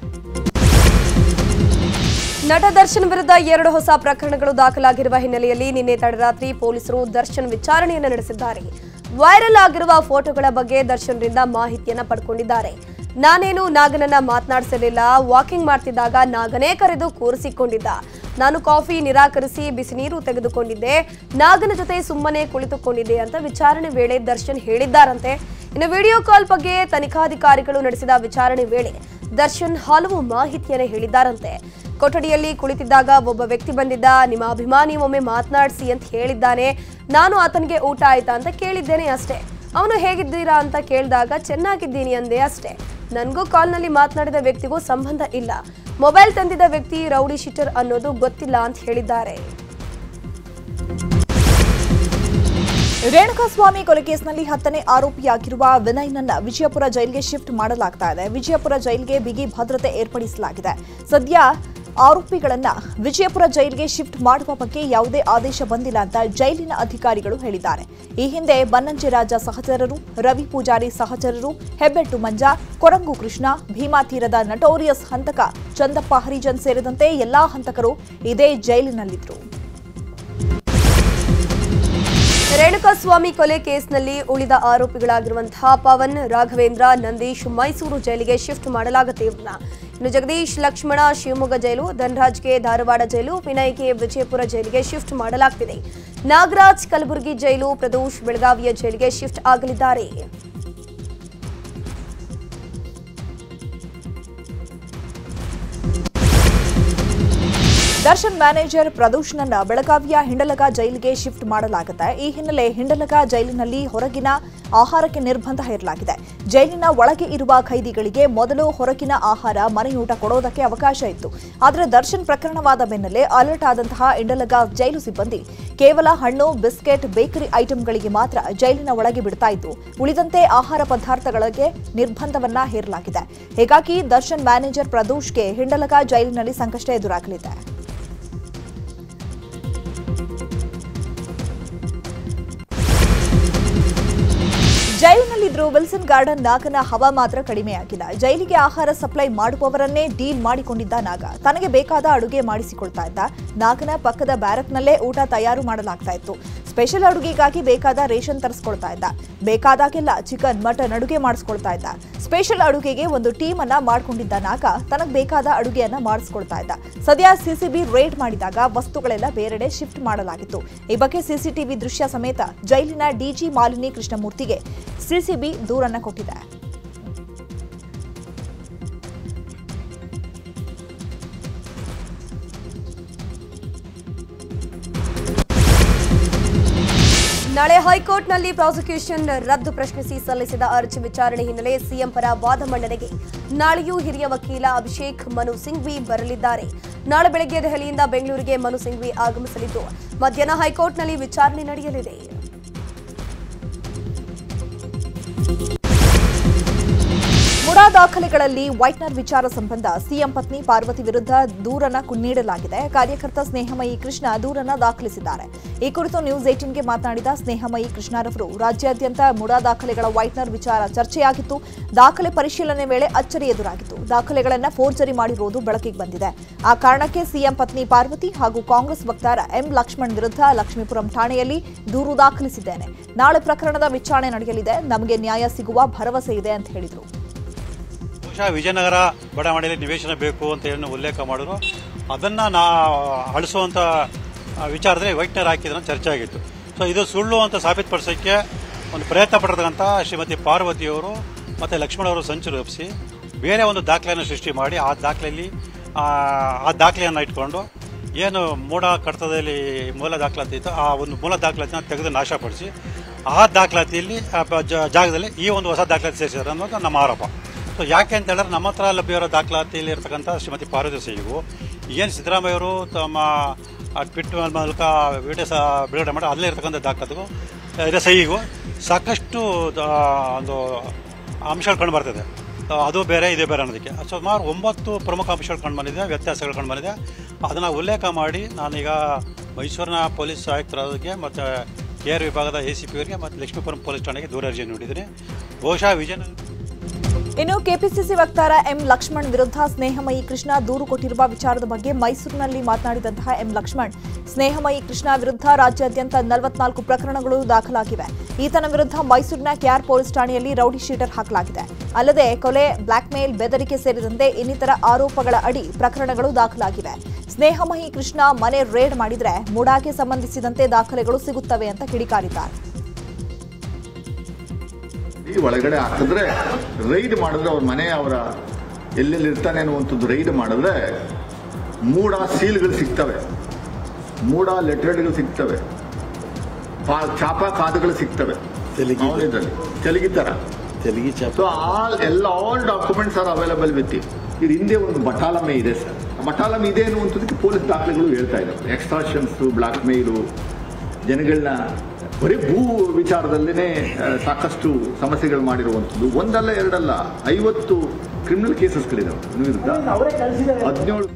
ನಟ ದರ್ಶನ್ ವಿರುದ್ಧ ಎರಡು ಹೊಸ ಪ್ರಕರಣಗಳು ದಾಖಲಾಗಿರುವ ಹಿನ್ನೆಲೆಯಲ್ಲಿ ನಿನ್ನೆ ತಡರಾತ್ರಿ ಪೊಲೀಸರು ದರ್ಶನ್ ವಿಚಾರಣೆಯನ್ನು ನಡೆಸಿದ್ದಾರೆ ವೈರಲ್ ಆಗಿರುವ ಫೋಟೋಗಳ ಬಗ್ಗೆ ದರ್ಶನ್ರಿಂದ ಮಾಹಿತಿಯನ್ನ ಪಡ್ಕೊಂಡಿದ್ದಾರೆ ನಾನೇನು ನಾಗನನ್ನ ಮಾತನಾಡಿಸಲಿಲ್ಲ ವಾಕಿಂಗ್ ಮಾಡ್ತಿದ್ದಾಗ ನಾಗನೇ ಕರೆದು ಕೂರಿಸಿಕೊಂಡಿದ್ದ ನಾನು ಕಾಫಿ ನಿರಾಕರಿಸಿ ಬಿಸಿ ನೀರು ತೆಗೆದುಕೊಂಡಿದ್ದೆ ನಾಗನ ಜೊತೆ ಸುಮ್ಮನೆ ಕುಳಿತುಕೊಂಡಿದ್ದೆ ಅಂತ ವಿಚಾರಣೆ ವೇಳೆ ದರ್ಶನ್ ಹೇಳಿದ್ದಾರಂತೆ ಇನ್ನು ವಿಡಿಯೋ ಕಾಲ್ ಬಗ್ಗೆ ತನಿಖಾಧಿಕಾರಿಗಳು ನಡೆಸಿದ ವಿಚಾರಣೆ ವೇಳೆ ದರ್ಶನ್ ಹಲವು ಮಾಹಿತಿಯನ್ನು ಹೇಳಿದ್ದಾರಂತೆ ಕೊಠಡಿಯಲ್ಲಿ ಕುಳಿತಿದ್ದಾಗ ಒಬ್ಬ ವ್ಯಕ್ತಿ ಬಂದಿದ್ದ ನಿಮ್ಮ ಅಭಿಮಾನಿ ಒಮ್ಮೆ ಮಾತನಾಡಿಸಿ ಅಂತ ಹೇಳಿದ್ದಾನೆ ನಾನು ಆತನಿಗೆ ಊಟ ಆಯ್ತಾ ಅಂತ ಕೇಳಿದ್ದೇನೆ ಅಷ್ಟೇ ಅವನು ಹೇಗಿದ್ದೀರಾ ಅಂತ ಕೇಳಿದಾಗ ಚೆನ್ನಾಗಿದ್ದೀನಿ ಅಂದೆ ಅಷ್ಟೇ ನನಗೂ ಕಾಲ್ನಲ್ಲಿ ಮಾತನಾಡಿದ ವ್ಯಕ್ತಿಗೂ ಸಂಬಂಧ ಇಲ್ಲ ಮೊಬೈಲ್ ತಂದಿದ್ದ ವ್ಯಕ್ತಿ ರೌಡಿ ಶೀಟರ್ ಅನ್ನೋದು ಗೊತ್ತಿಲ್ಲ ಅಂತ ಹೇಳಿದ್ದಾರೆ ರೇಣುಕಾಸ್ವಾಮಿ ಕೊಲೆ ಕೇಸ್ನಲ್ಲಿ ಹತ್ತನೇ ಆರೋಪಿಯಾಗಿರುವ ವಿನಯ್ನನ್ನ ವಿಜಯಪುರ ಜೈಲಿಗೆ ಶಿಫ್ಟ್ ಮಾಡಲಾಗ್ತಾ ಇದೆ ವಿಜಯಪುರ ಜೈಲಿಗೆ ಬಿಗಿ ಭದ್ರತೆ ಏರ್ಪಡಿಸಲಾಗಿದೆ ಸದ್ಯ ಆರೋಪಿಗಳನ್ನ ವಿಜಯಪುರ ಜೈಲಿಗೆ ಶಿಫ್ಟ್ ಮಾಡುವ ಬಗ್ಗೆ ಯಾವುದೇ ಆದೇಶ ಬಂದಿಲ್ಲ ಅಂತ ಜೈಲಿನ ಅಧಿಕಾರಿಗಳು ಹೇಳಿದ್ದಾರೆ ಈ ಹಿಂದೆ ಬನ್ನಂಜೆ ರಾಜ ಸಹಚರರು ರವಿ ಪೂಜಾರಿ ಸಹಚರರು ಹೆಬ್ಬೆಟ್ಟು ಮಂಜ ಕೊರಂಗು ಕೃಷ್ಣ ಭೀಮಾ ತೀರದ ನಟೋರಿಯಸ್ ಹಂತಕ ಚಂದಪ್ಪ ಹರಿಜನ್ ಸೇರಿದಂತೆ ಎಲ್ಲಾ ಹಂತಕರು ಇದೇ ಜೈಲಿನಲ್ಲಿದ್ದರು ರೇಣುಕಾಸ್ವಾಮಿ ಕೊಲೆ ಕೇಸ್ನಲ್ಲಿ ಉಳಿದ ಆರೋಪಿಗಳಾಗಿರುವಂತಹ ಪವನ್ ರಾಘವೇಂದ್ರ ನಂದೀಶ್ ಮೈಸೂರು ಜೈಲಿಗೆ ಶಿಫ್ಟ್ ಮಾಡಲಾಗುತ್ತೆ ಇವ್ರನ್ನ ಇನ್ನು ಜಗದೀಶ್ ಲಕ್ಷ್ಮಣ ಶಿವಮೊಗ್ಗ ಜೈಲು ಧನರಾಜ್ಗೆ ಧಾರವಾಡ ಜೈಲು ವಿನಯ್ಗೆ ವಿಜಯಪುರ ಜೈಲಿಗೆ ಶಿಫ್ಟ್ ಮಾಡಲಾಗ್ತಿದೆ ನಾಗರಾಜ್ ಕಲಬುರಗಿ ಜೈಲು ಪ್ರದೋಷ್ ಬೆಳಗಾವಿಯ ಜೈಲಿಗೆ ಶಿಫ್ಟ್ ಆಗಲಿದ್ದಾರೆ ದರ್ಶನ್ ಮ್ಯಾನೇಜರ್ ಪ್ರದೋಷ್ನನ್ನ ಬೆಳಗಾವಿಯ ಹಿಂಡಲಗ ಜೈಲಿಗೆ ಶಿಫ್ಟ್ ಮಾಡಲಾಗುತ್ತೆ ಈ ಹಿನ್ನೆಲೆ ಹಿಂಡಲಗ ಜೈಲಿನಲ್ಲಿ ಹೊರಗಿನ ಆಹಾರಕ್ಕೆ ನಿರ್ಬಂಧ ಹೇರಲಾಗಿದೆ ಜೈಲಿನ ಒಳಗೆ ಇರುವ ಖೈದಿಗಳಿಗೆ ಮೊದಲು ಹೊರಗಿನ ಆಹಾರ ಮನೆಯೂಟ ಕೊಡೋದಕ್ಕೆ ಅವಕಾಶ ಇತ್ತು ಆದರೆ ದರ್ಶನ್ ಪ್ರಕರಣವಾದ ಬೆನ್ನಲ್ಲೇ ಅಲರ್ಟ್ ಆದಂತಹ ಇಂಡಲಗ ಜೈಲು ಸಿಬ್ಬಂದಿ ಕೇವಲ ಹಣ್ಣು ಬಿಸ್ಕೆಟ್ ಬೇಕರಿ ಐಟಂಗಳಿಗೆ ಮಾತ್ರ ಜೈಲಿನ ಒಳಗೆ ಬಿಡ್ತಾ ಇದ್ದು ಉಳಿದಂತೆ ಆಹಾರ ಪದಾರ್ಥಗಳಿಗೆ ನಿರ್ಬಂಧವನ್ನ ಹೇರಲಾಗಿದೆ ಹೀಗಾಗಿ ದರ್ಶನ್ ಮ್ಯಾನೇಜರ್ ಪ್ರದೋಷ್ಗೆ ಹಿಂಡಲಗ ಜೈಲಿನಲ್ಲಿ ಸಂಕಷ್ಟ ಎದುರಾಗಲಿದೆ ಜೈಲಿನಲ್ಲಿದ್ರು ವಿಲ್ಸನ್ ಗಾರ್ಡನ್ ನಾಗನ ಹವಾ ಮಾತ್ರ ಕಡಿಮೆಯಾಗಿಲ್ಲ ಜೈಲಿಗೆ ಆಹಾರ ಸಪ್ಲೈ ಮಾಡುವವರನ್ನೇ ಡೀಲ್ ಮಾಡಿಕೊಂಡಿದ್ದ ನಾಗ ತನಗೆ ಬೇಕಾದ ಅಡುಗೆ ಮಾಡಿಸಿಕೊಳ್ತಾ ಇದ್ದ ನಾಗನ ಪಕ್ಕದ ಬ್ಯಾರಕ್ನಲ್ಲೇ ಊಟ ತಯಾರು ಮಾಡಲಾಗ್ತಾ ಇತ್ತು ಸ್ಪೆಷಲ್ ಅಡುಗೆಗಾಗಿ ಬೇಕಾದ ರೇಷನ್ ತರಿಸ್ಕೊಳ್ತಾ ಇದ್ದ ಬೇಕಾದಾಗೆಲ್ಲ ಚಿಕನ್ ಮಟನ್ ಅಡುಗೆ ಮಾಡಿಸ್ಕೊಳ್ತಾ ಇದ್ದ ಸ್ಪೆಷಲ್ ಅಡುಗೆಗೆ ಒಂದು ಟೀಮ್ ಅನ್ನ ಮಾಡ್ಕೊಂಡಿದ್ದ ನಾಗ ತನಗೆ ಬೇಕಾದ ಅಡುಗೆಯನ್ನ ಮಾಡಿಸ್ಕೊಳ್ತಾ ಇದ್ದ ಸದ್ಯ ಸಿಸಿಬಿ ರೇಡ್ ಮಾಡಿದಾಗ ವಸ್ತುಗಳೆಲ್ಲ ಬೇರೆಡೆ ಶಿಫ್ಟ್ ಮಾಡಲಾಗಿತ್ತು ಈ ಬಗ್ಗೆ ಸಿಸಿಟಿವಿ ದೃಶ್ಯ ಸಮೇತ ಜೈಲಿನ ಡಿಜಿ ಮಾಲಿನಿ ಕೃಷ್ಣಮೂರ್ತಿಗೆ ಸಿಸಿಬಿ ದೂರನ್ನ ಕೊಟ್ಟಿದೆ ನಾಳೆ ಹೈಕೋರ್ಟ್ನಲ್ಲಿ ಪ್ರಾಸಿಕ್ಯೂಷನ್ ರದ್ದು ಪ್ರಶ್ನಿಸಿ ಸಲ್ಲಿಸಿದ ಅರ್ಜಿ ವಿಚಾರಣೆ ಹಿನ್ನೆಲೆ ಸಿಎಂ ಪರ ವಾದ ಮಂಡನೆಗೆ ನಾಳೆಯೂ ಹಿರಿಯ ವಕೀಲ ಅಭಿಷೇಕ್ ಮನು ಸಿಂಘ್ವಿ ಬರಲಿದ್ದಾರೆ ನಾಳೆ ಬೆಳಗ್ಗೆ ದೆಹಲಿಯಿಂದ ಬೆಂಗಳೂರಿಗೆ ಮನು ಸಿಂಘ್ವಿ ಆಗಮಿಸಲಿದ್ದು ಮಧ್ಯಾಹ್ನ ಹೈಕೋರ್ಟ್ನಲ್ಲಿ ವಿಚಾರಣೆ ನಡೆಯಲಿದೆ ಮುಡಾ ದಾಖಲೆಗಳಲ್ಲಿ ವೈಟ್ನರ್ ವಿಚಾರ ಸಂಬಂಧ ಸಿಎಂ ಪತ್ನಿ ಪಾರ್ವತಿ ವಿರುದ್ಧ ದೂರನ್ನ ಕು- ನೀಡಲಾಗಿದೆ ಕಾರ್ಯಕರ್ತ ಸ್ನೇಹಮಯಿ ಕೃಷ್ಣ ದೂರನ್ನ ದಾಖಲಿಸಿದ್ದಾರೆ ಈ ಕುರಿತು ನ್ಯೂಸ್ ಏಟೀನ್ಗೆ ಮಾತನಾಡಿದ ಸ್ನೇಹಮಯಿ ಕೃಷ್ಣರವರು ರಾಜ್ಯಾದ್ಯಂತ ಮುಡಾ ದಾಖಲೆಗಳ ವೈಟ್ನರ್ ವಿಚಾರ ಚರ್ಚೆಯಾಗಿತ್ತು ದಾಖಲೆ ಪರಿಶೀಲನೆ ವೇಳೆ ಅಚ್ಚರಿ ಎದುರಾಗಿತ್ತು ದಾಖಲೆಗಳನ್ನ ಫೋರ್ಜರಿ ಮಾಡಿರುವುದು ಬೆಳಕಿಗೆ ಬಂದಿದೆ ಆ ಕಾರಣಕ್ಕೆ ಸಿಎಂ ಪತ್ನಿ ಪಾರ್ವತಿ ಹಾಗೂ ಕಾಂಗ್ರೆಸ್ ವಕ್ತಾರ ಎಂ ಲಕ್ಷ್ಮಣ್ ವಿರುದ್ಧ ಲಕ್ಷ್ಮೀಪುರಂ ಠಾಣೆಯಲ್ಲಿ ದೂರು ದಾಖಲಿಸಿದ್ದೇನೆ ನಾಳೆ ಪ್ರಕರಣದ ವಿಚಾರಣೆ ನಡೆಯಲಿದೆ ನಮಗೆ ನ್ಯಾಯ ಸಿಗುವ ಭರವಸೆ ಇದೆ ಅಂತ ಹೇಳಿದರು ಬಹುಶಃ ವಿಜಯನಗರ ಬಡಾವಣೆಯಲ್ಲಿ ನಿವೇಶನ ಬೇಕು ಅಂತ ಏನು ಉಲ್ಲೇಖ ಮಾಡಿದ್ರು ಅದನ್ನು ನಾ ಅಳಿಸುವಂಥ ವಿಚಾರದಲ್ಲಿ ವೈಟ್ನರ್ ಹಾಕಿದ್ರೆ ಚರ್ಚೆ ಆಗಿತ್ತು ಸೊ ಇದು ಸುಳ್ಳು ಅಂತ ಸಾಬೀತುಪಡಿಸೋಕ್ಕೆ ಒಂದು ಪ್ರಯತ್ನ ಪಟ್ಟಿರ್ತಕ್ಕಂಥ ಶ್ರೀಮತಿ ಪಾರ್ವತಿಯವರು ಮತ್ತು ಲಕ್ಷ್ಮಣ ಅವರು ಸಂಚು ರೂಪಿಸಿ ಬೇರೆ ಒಂದು ದಾಖಲೆಯನ್ನು ಸೃಷ್ಟಿ ಮಾಡಿ ಆ ದಾಖಲೆಯಲ್ಲಿ ಆ ಆ ದಾಖಲೆಯನ್ನು ಇಟ್ಕೊಂಡು ಏನು ಮೂಢ ಕಡತದಲ್ಲಿ ಮೂಲ ದಾಖಲಾತಿ ಇತ್ತು ಆ ಒಂದು ಮೂಲ ದಾಖಲಾತಿನ ತೆಗೆದು ನಾಶಪಡಿಸಿ ಆ ದಾಖಲಾತಿಯಲ್ಲಿ ಆ ಬ- ಜ- ಜಾಗದಲ್ಲಿ ಈ ಒಂದು ಹೊಸ ದಾಖಲಾತಿ ಸೇರಿಸಿದ್ದಾರೆ ಅನ್ನೋದು ನಮ್ಮ ಆರೋಪ ಸೊ ಯಾಕೆ ಅಂತ ಹೇಳಿದ್ರೆ ನಮ್ಮ ಹತ್ರ ಲಭ್ಯವಿರೋ ದಾಖಲಾತಿಯಲ್ಲಿ ಇರ್ತಕ್ಕಂಥ ಶ್ರೀಮತಿ ಪಾರ್ವತಿ ಸಹಿಗೂ ಏನು ಸಿದ್ದರಾಮಯ್ಯವರು ತಮ್ಮ ಆ ಟ್ವಿಟ್ ಮೂಲಕ ವಿಡಿಯೋ ಸಹ ಬಿಡುಗಡೆ ಮಾಡಿ ಅಲ್ಲೇ ಇರ್ತಕ್ಕಂಥ ದಾಖಲಾತಿಗೂ ಇದರ ಸಹಿಗೂ ಸಾಕಷ್ಟು ದ- ಒಂದು ಅಂಶಗಳು ಕಂಡು ಬರ್ತದೆ ಆ, ಅದು ಬೇರೆ ಇದೇ ಬೇರೆ ಅನ್ನೋದಕ್ಕೆ ಸುಮಾರು ಒಂಬತ್ತು ಪ್ರಮುಖ ಅಂಶಗಳು ಕಂಡು ಬಂದಿದೆ ವ್ಯತ್ಯಾಸಗಳು ಕಂಡು ಬಂದಿದೆ ಅದನ್ನು ಉಲ್ಲೇಖ ಮಾಡಿ ನಾನೀಗ ಮೈಸೂರಿನ ಪೊಲೀಸ್ ಆಯುಕ್ತರಿಗೆ ಮತ್ತು ಕೆ ಆರ್ ವಿಭಾಗದ ಎ ಸಿ ಪಿ ಅವರಿಗೆ ಮತ್ತು ಲಕ್ಷ್ಮೀಪುರಂ ಪೊಲೀಸ್ ಠಾಣೆಗೆ ದೂರ ಅರ್ಜಿ ನೀಡಿದ್ದೀನಿ ಬಹುಶಃ ವಿಜಯನಗರ ಇನ್ನು ಕೆಪಿಸಿಸಿ ವಕ್ತಾರ ಎಂ ಲಕ್ಷ್ಮಣ್ ವಿರುದ್ಧ ಸ್ನೇಹಮಯಿ ಕೃಷ್ಣ ದೂರು ಕೊಟ್ಟಿರುವ ವಿಚಾರದ ಬಗ್ಗೆ ಮೈಸೂರಿನಲ್ಲಿ ಮಾತನಾಡಿದಂತಹ ಎಂ ಲಕ್ಷ್ಮಣ್ ಸ್ನೇಹಮಯಿ ಕೃಷ್ಣ ವಿರುದ್ಧ ರಾಜ್ಯಾದ್ಯಂತ ನಲವತ್ನಾಲ್ಕು ಪ್ರಕರಣಗಳು ದಾಖಲಾಗಿವೆ ಈತನ ವಿರುದ್ಧ ಮೈಸೂರಿನ ಕೆಆರ್ ಪೊಲೀಸ್ ಠಾಣೆಯಲ್ಲಿ ರೌಡಿ ಶೀಟರ್ ಹಾಕಲಾಗಿದೆ ಅಲ್ಲದೆ ಕೊಲೆ ಬ್ಲಾಕ್ಮೇಲ್ ಬೆದರಿಕೆ ಸೇರಿದಂತೆ ಇನ್ನಿತರ ಆರೋಪಗಳ ಅಡಿ ಪ್ರಕರಣಗಳು ದಾಖಲಾಗಿವೆ ಸ್ನೇಹಮಯಿ ಕೃಷ್ಣ ಮನೆ ರೇಡ್ ಮಾಡಿದ್ರೆ ಮುಡಾಗೆ ಸಂಬಂಧಿಸಿದಂತೆ ದಾಖಲೆಗಳು ಸಿಗುತ್ತವೆ ಅಂತ ಕಿಡಿಕಾರಿದ್ದಾರೆ ಈ ಒಳಗಡೆ ಹಾಕಿದ್ರೆ ರೈಡ್ ಮಾಡಿದ್ರೆ ಅವ್ರ ಮನೆ ಅವರ ಎಲ್ಲೆಲ್ಲಿ ಇರ್ತಾನೆ ಅನ್ನುವಂಥದ್ದು ರೈಡ್ ಮಾಡಿದ್ರೆ ಮೂಡ ಸೀಲ್ಗಳು ಸಿಗ್ತವೆ ಮೂಡ ಲೆಟರ್ಗಳು ಸಿಗ್ತವೆ ಪಾ- ಚಾಪ ಕಾದುಗಳು ಸಿಗ್ತವೆ ಮಾವನಹಳ್ಳಿದಲ್ಲಿ ತೆಲುಗಿ ತರ ತೆಲುಗಿ ಸೊ ಆಲ್ ಎಲ್ಲ all documents are available with you ಇದು ಹಿಂದೆ ಒಂದು ಬಟಾಲಮೆ ಇದೆ ಸರ್ ಬಟಾಲಮೆ ಇದೆ ಅನ್ನುವಂಥದ್ದಕ್ಕೆ ಪೊಲೀಸ್ ದಾಖಲೆಗಳು ಹೇಳ್ತಾ ಇದ್ದಾರೆ ಎಕ್ಸ್ಟ್ರಾಕ್ಷನ್ಸ್ ಬ್ಲಾಕ್ ಮೇಲು ಜನಗಳನ್ನ ಬರೀ ಭೂ ವಿಚಾರದಲ್ಲೇ ಸಾಕಷ್ಟು ಸಮಸ್ಯೆಗಳು ಮಾಡಿರುವಂಥದ್ದು ಒಂದಲ್ಲ ಎರಡಲ್ಲ ಐವತ್ತು ಕ್ರಿಮಿನಲ್ ಕೇಸಸ್ಗಳಿದಾವೆ ವಿರುದ್ಧ ಹದಿನೇಳು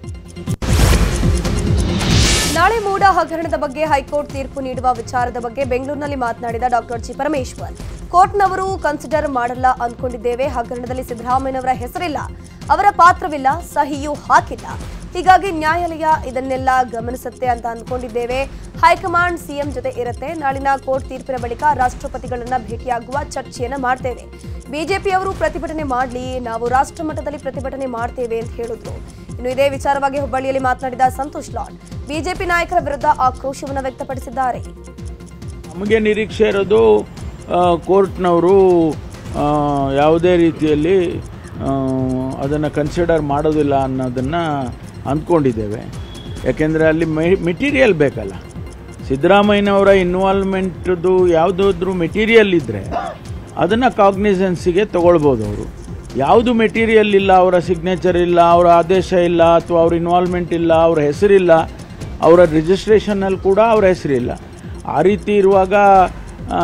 ನಾಳೆ ಮೂಡ ಹಗರಣದ ಬಗ್ಗೆ ಹೈಕೋರ್ಟ್ ತೀರ್ಪು ನೀಡುವ ವಿಚಾರದ ಬಗ್ಗೆ ಬೆಂಗಳೂರಿನಲ್ಲಿ ಮಾತನಾಡಿದ ಡಾಕ್ಟರ್ ಜಿ ಪರಮೇಶ್ವರ್ ಕೋರ್ಟ್ನವರು ಕನ್ಸಿಡರ್ ಮಾಡಲ್ಲ ಅಂದ್ಕೊಂಡಿದ್ದೇವೆ ಹಗರಣದಲ್ಲಿ ಸಿದ್ದರಾಮಯ್ಯನವರ ಹೆಸರಿಲ್ಲ ಅವರ ಪಾತ್ರವಿಲ್ಲ ಸಹಿಯೂ ಹಾಕಿಲ್ಲ ಹೀಗಾಗಿ ನ್ಯಾಯಾಲಯ ಇದನ್ನೆಲ್ಲ ಗಮನಿಸುತ್ತೆ ಅಂತ ಅಂದ್ಕೊಂಡಿದ್ದೇವೆ ಹೈಕಮಾಂಡ್ ಸಿಎಂ ಜೊತೆ ಇರುತ್ತೆ ನಾಳಿನ ಕೋರ್ಟ್ ತೀರ್ಪಿನ ಬಳಿಕ ರಾಷ್ಟ್ರಪತಿಗಳನ್ನ ಭೇಟಿಯಾಗುವ ಚರ್ಚೆಯನ್ನ ಮಾಡ್ತೇವೆ ಬಿಜೆಪಿಯವರು ಪ್ರತಿಭಟನೆ ಮಾಡಲಿ ನಾವು ರಾಷ್ಟ್ರ ಮಟ್ಟದಲ್ಲಿ ಪ್ರತಿಭಟನೆ ಮಾಡ್ತೇವೆ ಅಂತ ಹೇಳಿದ್ರು ಇನ್ನು ಇದೇ ವಿಚಾರವಾಗಿ ಹುಬ್ಬಳ್ಳಿಯಲ್ಲಿ ಮಾತನಾಡಿದ ಸಂತೋಷ್ ಲಾಡ್ ಬಿಜೆಪಿ ನಾಯಕರ ವಿರುದ್ಧ ಆಕ್ರೋಶವನ್ನು ವ್ಯಕ್ತಪಡಿಸಿದ್ದಾರೆ ನಮಗೆ ನಿರೀಕ್ಷೆ ಇರೋದು ಕೋರ್ಟ್ನವರು ಯಾವುದೇ ರೀತಿಯಲ್ಲಿ ಅದನ್ನು ಕನ್ಸಿಡರ್ ಮಾಡೋದಿಲ್ಲ ಅನ್ನೋದನ್ನು ಅಂದ್ಕೊಂಡಿದ್ದೇವೆ ಯಾಕೆಂದರೆ ಅಲ್ಲಿ ಮೆಟೀರಿಯಲ್ ಬೇಕಲ್ಲ ಸಿದ್ದರಾಮಯ್ಯನವರ ಇನ್ವಾಲ್ವ್ಮೆಂಟ್ದು ಯಾವುದಾದ್ರೂ ಮೆಟೀರಿಯಲ್ ಇದ್ದರೆ ಅದನ್ನು ಕಾಗ್ನಿಸೆನ್ಸಿಗೆ ತಗೊಳ್ಬೋದು ಅವರು ಯಾವುದು ಮೆಟೀರಿಯಲ್ ಇಲ್ಲ ಅವರ ಸಿಗ್ನೇಚರ್ ಇಲ್ಲ ಅವರ ಆದೇಶ ಇಲ್ಲ ಅಥವಾ ಅವ್ರ ಇನ್ವಾಲ್ವ್ಮೆಂಟ್ ಇಲ್ಲ ಅವರ ಹೆಸರಿಲ್ಲ ಅವರ ರಿಜಿಸ್ಟ್ರೇಷನ್ನಲ್ಲಿ ಕೂಡ ಅವರ ಹೆಸರಿಲ್ಲ ಆ ರೀತಿ ಇರುವಾಗ ಆ,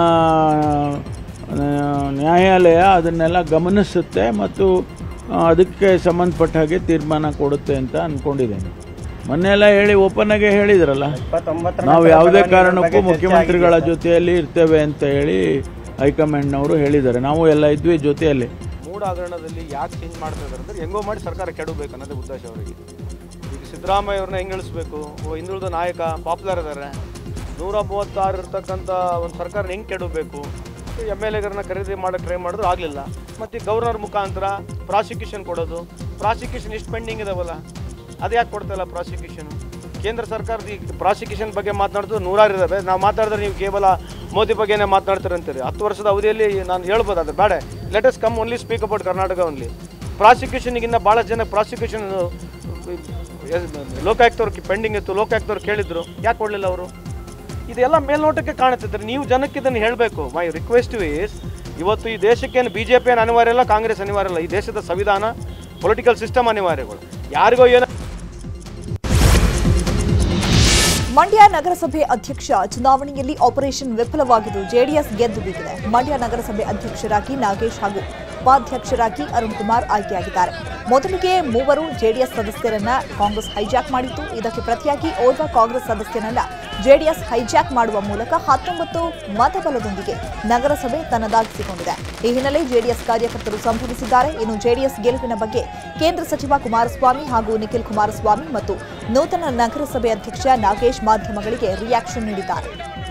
ನ್ಯಾಯಾಲಯ ಅದನ್ನೆಲ್ಲ ಗಮನಿಸುತ್ತೆ ಮತ್ತು ಆ, ಅದಕ್ಕೆ ಸಂಬಂಧಪಟ್ಟ ಹಾಗೆ ತೀರ್ಮಾನ ಕೊಡುತ್ತೆ ಅಂತ ಅಂದ್ಕೊಂಡಿದ್ದೇನೆ ಮೊನ್ನೆ ಎಲ್ಲ ಹೇಳಿ ಓಪನ್ ಆಗಿ ಹೇಳಿದ್ರಲ್ಲ ನಾವು ಯಾವುದೇ ಕಾರಣಕ್ಕೂ ಮುಖ್ಯಮಂತ್ರಿಗಳ ಜೊತೆಯಲ್ಲಿ ಇರ್ತೇವೆ ಅಂತ ಹೇಳಿ ಹೈಕಮಾಂಡ್ನವರು ಹೇಳಿದ್ದಾರೆ ನಾವು ಎಲ್ಲ ಇದ್ವಿ ಜೊತೆಯಲ್ಲಿ ಮೂಡ ಹಗರಣದಲ್ಲಿ ಯಾಕೆ ಚೇಂಜ್ ಮಾಡ್ತಾ ಇದ್ದಾರೆ ಅಂದ್ರೆ ಹೆಂಗೋ ಮಾಡಿ ಸರ್ಕಾರ ಕೆಡಬೇಕು ಅನ್ನೋದೇ ಉದ್ದೇಶ ಅವರಿಗೆ ಈಗ ಸಿದ್ದರಾಮಯ್ಯ ಅವ್ರನ್ನ ಹೆಂಗೆ ಇಳಿಸ್ಬೇಕು ಒಬ್ಬ ಹಿಂದುಳಿದ ನಾಯಕ ಪಾಪ್ಯುಲರ್ ಇದ್ದಾರೆ ನೂರ ಮೂವತ್ತಾರು ಇರ್ತಕ್ಕಂಥ ಒಂದು ಸರ್ಕಾರನ ಹೆಂಗೆ ಕೆಡಬೇಕು ಎಮ್ ಎಲ್ ಎಗರನ್ನ ಖರೀದಿ ಮಾಡೋಕ್ಕೆ ಟ್ರೈ ಮಾಡಿದ್ರು ಆಗಲಿಲ್ಲ ಮತ್ತು ಗವರ್ನರ್ ಮುಖಾಂತರ ಪ್ರಾಸಿಕ್ಯೂಷನ್ ಕೊಡೋದು ಪ್ರಾಸಿಕ್ಯೂಷನ್ ಎಷ್ಟು ಪೆಂಡಿಂಗ್ ಇದಾವಲ್ಲ ಅದು ಯಾಕೆ ಕೊಡ್ತಾ ಇಲ್ಲ ಪ್ರಾಸಿಕ್ಯೂಷನ್ ಕೇಂದ್ರ ಸರ್ಕಾರದ ಈ ಪ್ರಾಸಿಕ್ಯೂಷನ್ ಬಗ್ಗೆ ಮಾತನಾಡಿದ್ರು ನೂರಾರು ಇದ್ದಾವೆ ನಾವು ಮಾತಾಡಿದ್ರೆ ನೀವು ಕೇವಲ ಮೋದಿ ಬಗ್ಗೆನೇ ಮಾತನಾಡ್ತಾರೆ ಅಂತೀರಿ ಹತ್ತು ವರ್ಷದ ಅವಧಿಯಲ್ಲಿ ನಾನು ಹೇಳ್ಬೋದು ಅದು ಬೇಡ let's come only speak about Karnataka only ಪ್ರಾಸಿಕ್ಯೂಷನ್ಗಿನ್ನ ಭಾಳ ಜನ ಪ್ರಾಸಿಕ್ಯೂಷನ್ ಲೋಕಾಯುಕ್ತವ್ರು ಪೆಂಡಿಂಗ್ ಇತ್ತು ಲೋಕಾಯುಕ್ತವ್ರು ಕೇಳಿದ್ರು ಯಾಕೆ ಕೊಡಲಿಲ್ಲ ಅವರು ಇದೆಲ್ಲ ಮೇಲ್ನೋಟಕ್ಕೆ ಕಾಣುತ್ತಿದ್ರೆ ನೀವು ಜನಕ್ಕೆ ಇದನ್ನು ಹೇಳಬೇಕು ಮೈ ರಿಕ್ವೆಸ್ಟ್ ಈಸ್ ಇವತ್ತು ಈ ದೇಶಕ್ಕೇನು ಬಿ ಜೆ ಪಿ ಏನು ಅನಿವಾರ್ಯ ಇಲ್ಲ ಕಾಂಗ್ರೆಸ್ ಅನಿವಾರ್ಯ ಇಲ್ಲ ಈ ದೇಶದ ಸಂವಿಧಾನ ಪೊಲಿಟಿಕಲ್ ಸಿಸ್ಟಮ್ ಅನಿವಾರ್ಯಗಳು ಯಾರಿಗೋ ಏನೋ ಮಂಡ್ಯ ನಗರಸಭೆ ಅಧ್ಯಕ್ಷ ಚುನಾವಣೆಯಲ್ಲಿ ಆಪರೇಷನ್ ವಿಫಲವಾಗಿದ್ದು ಜೆಡಿಎಸ್ ಗೆದ್ದು ಬೀಗಿದೆ ಮಂಡ್ಯ ನಗರಸಭೆ ಅಧ್ಯಕ್ಷರಾಗಿ ನಾಗೇಶ್ ಹಾಗೂ ಉಪಾಧ್ಯಕ್ಷರಾಗಿ ಅರುಣ್ ಕುಮಾರ್ ಆಯ್ಕೆಯಾಗಿದ್ದಾರೆ ಮೊದಲಿಗೆ ಮೂವರು ಜೆಡಿಎಸ್ ಸದಸ್ಯರನ್ನ ಕಾಂಗ್ರೆಸ್ ಹೈಜಾಕ್ ಮಾಡಿತ್ತು ಇದಕ್ಕೆ ಪ್ರತಿಯಾಗಿ ಓರ್ವ ಕಾಂಗ್ರೆಸ್ ಸದಸ್ಯನನ್ನ ಜೆಡಿಎಸ್ ಹೈಜಾಕ್ ಮಾಡುವ ಮೂಲಕ ಹತ್ತೊಂಬತ್ತು ಮತಬಲದೊಂದಿಗೆ ನಗರಸಭೆ ತನ್ನದಾಗಿಸಿಕೊಂಡಿದೆ ಈ ಹಿನ್ನೆಲೆ ಜೆಡಿಎಸ್ ಕಾರ್ಯಕರ್ತರು ಸಂಭವಿಸಿದ್ದಾರೆ ಇನ್ನು ಜೆಡಿಎಸ್ ಗೆಲುವಿನ ಬಗ್ಗೆ ಕೇಂದ್ರ ಸಚಿವ ಕುಮಾರಸ್ವಾಮಿ ಹಾಗೂ ನಿಖಿಲ್ ಕುಮಾರಸ್ವಾಮಿ ಮತ್ತು ನೂತನ ನಗರಸಭೆ ಅಧ್ಯಕ್ಷ ನಾಗೇಶ್ ಮಾಧ್ಯಮಗಳಿಗೆ ರಿಯಾಕ್ಷನ್ ನೀಡಿದ್ದಾರೆ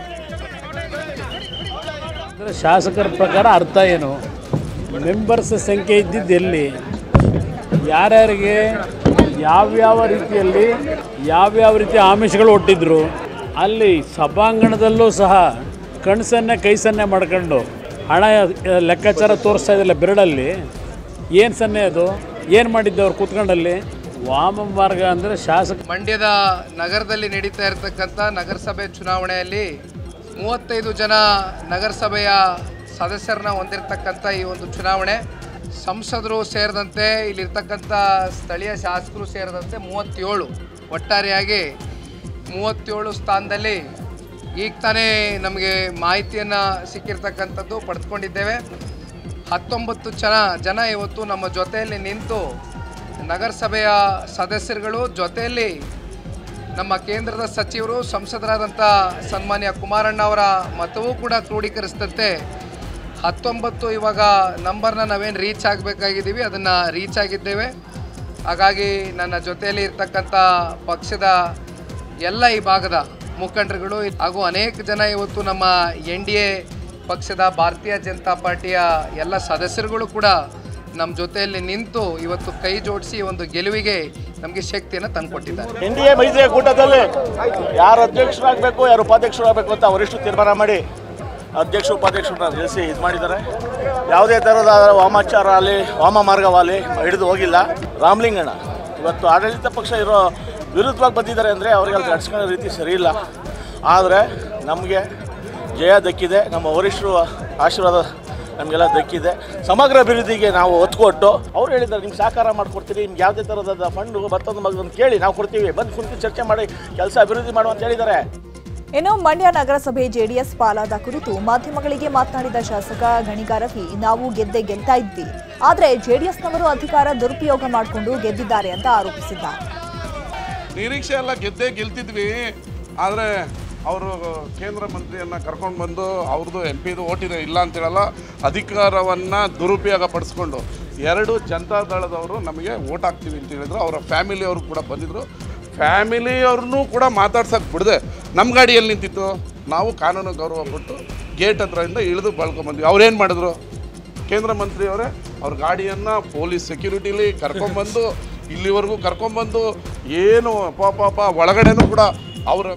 ಅಂದರೆ ಶಾಸಕರ ಪ್ರಕಾರ ಅರ್ಥ ಏನು ಮೆಂಬರ್ಸ್ ಸಂಖ್ಯೆ ಇದ್ದಿದ್ದು ಎಲ್ಲಿ ಯಾರ್ಯಾರಿಗೆ ಯಾವ್ಯಾವ ರೀತಿಯಲ್ಲಿ ಯಾವ್ಯಾವ ರೀತಿಯ ಆಮಿಷಗಳು ಒಟ್ಟಿದ್ರು ಅಲ್ಲಿ ಸಭಾಂಗಣದಲ್ಲೂ ಸಹ ಕಣಸನ್ನೇ ಕೈ ಸನ್ನೆ ಮಾಡ್ಕೊಂಡು ಹಣ ಲೆಕ್ಕಾಚಾರ ತೋರಿಸ್ತಾ ಇದ್ದಿಲ್ಲ ಬೆರಳಲ್ಲಿ ಏನು ಸನ್ನೆ ಅದು ಏನು ಮಾಡಿದ್ದು ಅವ್ರು ಕೂತ್ಕೊಂಡಲ್ಲಿ ವಾಮ ಮಾರ್ಗ ಅಂದರೆ ಶಾಸಕ ಮಂಡ್ಯದ ನಗರದಲ್ಲಿ ನಡೀತಾ ಇರತಕ್ಕಂಥ ನಗರಸಭೆ ಚುನಾವಣೆಯಲ್ಲಿ ಮೂವತ್ತೈದು ಜನ ನಗರಸಭೆಯ ಸದಸ್ಯರನ್ನ ಹೊಂದಿರತಕ್ಕಂಥ ಈ ಒಂದು ಚುನಾವಣೆ ಸಂಸದರು ಸೇರಿದಂತೆ ಇಲ್ಲಿರ್ತಕ್ಕಂಥ ಸ್ಥಳೀಯ ಶಾಸಕರು ಸೇರಿದಂತೆ ಮೂವತ್ತೇಳು ಒಟ್ಟಾರೆಯಾಗಿ ಮೂವತ್ತೇಳು ಸ್ಥಾನದಲ್ಲಿ ಈಗ ತಾನೇ ನಮಗೆ ಮಾಹಿತಿಯನ್ನು ಸಿಕ್ಕಿರ್ತಕ್ಕಂಥದ್ದು ಪಡೆದುಕೊಂಡಿದ್ದೇವೆ ಹತ್ತೊಂಬತ್ತು ಜನ ಜನ ಇವತ್ತು ನಮ್ಮ ಜೊತೆಯಲ್ಲಿ ನಿಂತು ನಗರಸಭೆಯ ಸದಸ್ಯರುಗಳು ಜೊತೆಯಲ್ಲಿ ನಮ್ಮ ಕೇಂದ್ರದ ಸಚಿವರು ಸಂಸದರಾದಂಥ ಸನ್ಮಾನ್ಯ ಕುಮಾರಣ್ಣ ಅವರ ಮತವೂ ಕೂಡ ಕ್ರೋಢೀಕರಿಸಿದಂತೆ ಹತ್ತೊಂಬತ್ತು ಇವಾಗ ನಂಬರ್ನ ನಾವೇನು ರೀಚ್ ಆಗಬೇಕಾಗಿದ್ದೀವಿ ಅದನ್ನು ರೀಚ್ ಆಗಿದ್ದೇವೆ ಹಾಗಾಗಿ ನನ್ನ ಜೊತೆಯಲ್ಲಿ ಇರ್ತಕ್ಕಂಥ ಪಕ್ಷದ ಎಲ್ಲ ಈ ಭಾಗದ ಮುಖಂಡರುಗಳು ಹಾಗೂ ಅನೇಕ ಜನ ಇವತ್ತು ನಮ್ಮ ಎನ್ ಡಿ ಎ ಪಕ್ಷದ ಭಾರತೀಯ ಜನತಾ ಪಾರ್ಟಿಯ ಎಲ್ಲ ಸದಸ್ಯರುಗಳು ಕೂಡ ನಮ್ಮ ಜೊತೆಯಲ್ಲಿ ನಿಂತು ಇವತ್ತು ಕೈ ಜೋಡಿಸಿ ಒಂದು ಗೆಲುವಿಗೆ ನಮಗೆ ಶಕ್ತಿಯನ್ನು ತಂದುಕೊಟ್ಟಿದ್ದಾರೆ ಎನ್ ಡಿ ಎ ಮೈತ್ರಿಯ ಕೂಟದಲ್ಲಿ ಯಾರು ಅಧ್ಯಕ್ಷರಾಗಬೇಕು ಯಾರು ಉಪಾಧ್ಯಕ್ಷರಾಗಬೇಕು ಅಂತ ಅವರಿಷ್ಟು ತೀರ್ಮಾನ ಮಾಡಿ ಅಧ್ಯಕ್ಷ ಉಪಾಧ್ಯಕ್ಷರನ್ನ ನಿಲ್ಲಿಸಿ ಇದು ಮಾಡಿದ್ದಾರೆ ಯಾವುದೇ ಥರದ ವಾಮಾಚಾರ ಆಗಲಿ ವಾಮ ಮಾರ್ಗವಾಗಲಿ ಹಿಡಿದು ಹೋಗಿಲ್ಲ ರಾಮಲಿಂಗಣ್ಣ ಇವತ್ತು ಆಡಳಿತ ಪಕ್ಷ ಇರೋ ವಿರುದ್ಧವಾಗಿ ಬಂದಿದ್ದಾರೆ ಅಂದರೆ ಅವರಿಗೆ ಅಲ್ಲಿ ನಡ್ಸ್ಕೊಳ್ಳೋ ರೀತಿ ಸರಿ ಇಲ್ಲ ಆದರೆ ನಮಗೆ ಜಯ ದಕ್ಕಿದೆ ನಮ್ಮ ವರಿಷ್ಠರು ಆಶೀರ್ವಾದ ನಮಗೆಲ್ಲ ದಕ್ಕಿದೆ ಸಮಗ್ರ ಅಭಿವೃದ್ಧಿಗೆ ನಾವು ಒತ್ತು ಕೊಟ್ಟು ಅವ್ರು ಹೇಳಿದ್ದಾರೆ ನಿಮ್ಗೆ ಸಹಕಾರ ಮಾಡಿಕೊಡ್ತೀರಿ ನಿಮ್ಗೆ ಯಾವುದೇ ಥರದ ಫಂಡು ಮತ್ತೊಂದು ಮಗದೊಂದು ಕೇಳಿ ನಾವು ಕೊಡ್ತೀವಿ ಬಂದು ಕುಂತು ಚರ್ಚೆ ಮಾಡಿ ಕೆಲಸ ಅಭಿವೃದ್ಧಿ ಮಾಡುವಂತ ಹೇಳಿದ್ದಾರೆ ಇನ್ನು ಮಂಡ್ಯ ನಗರಸಭೆ ಜೆಡಿಎಸ್ ಪಾಲಾದ ಕುರಿತು ಮಾಧ್ಯಮಗಳಿಗೆ ಮಾತನಾಡಿದ ಶಾಸಕ ಗಣಿಗ ರವಿ ನಾವು ಗೆದ್ದೆ ಗೆಲ್ತಾ ಇದ್ವಿ ಆದ್ರೆ ಜೆಡಿಎಸ್ನವರು ಅಧಿಕಾರ ದುರುಪಯೋಗ ಮಾಡಿಕೊಂಡು ಗೆದ್ದಿದ್ದಾರೆ ಅಂತ ಆರೋಪಿಸಿದ್ದಾರೆ ನಿರೀಕ್ಷೆ ಎಲ್ಲ ಗೆದ್ದೇ ಗೆಲ್ತಿದ್ವಿ ಆದರೆ ಅವರು ಕೇಂದ್ರ ಮಂತ್ರಿಯನ್ನು ಕರ್ಕೊಂಡು ಬಂದು ಅವ್ರದ್ದು ಎಂ ಪಿದು ಓಟಿನ ಇಲ್ಲ ಅಂತೇಳಲ್ಲ ಅಧಿಕಾರವನ್ನು ದುರುಪಯೋಗ ಪಡಿಸ್ಕೊಂಡು ಎರಡು ಜನತಾ ದಳದವರು ನಮಗೆ ಓಟ್ ಹಾಕ್ತೀವಿ ಅಂತ ಹೇಳಿದ್ರು ಅವರ ಫ್ಯಾಮಿಲಿಯವರು ಕೂಡ ಬಂದಿದ್ದರು ಫ್ಯಾಮಿಲಿಯವ್ರನ್ನೂ ಕೂಡ ಮಾತಾಡ್ಸೋಕೆ ಬಿಡದೆ ನಮ್ಮ ಗಾಡಿಯಲ್ಲಿ ನಿಂತಿತ್ತು ನಾವು ಕಾನೂನು ಗೌರವ ಕೊಟ್ಟು ಗೇಟ್ ಹತ್ರದಿಂದ ಇಳಿದು ಬಳ್ಕೊಂಬಂದ್ವಿ ಅವ್ರೇನು ಮಾಡಿದ್ರು ಕೇಂದ್ರ ಮಂತ್ರಿಯವರೇ ಅವ್ರ ಗಾಡಿಯನ್ನು ಪೊಲೀಸ್ ಸೆಕ್ಯೂರಿಟಿಲಿ ಕರ್ಕೊಂಬಂದು ಇಲ್ಲಿವರೆಗೂ ಕರ್ಕೊಂಬಂದು ಏನು ಪಾಪ ಪಾಪ ಒಳಗಡೆನೂ ಕೂಡ ಅವರ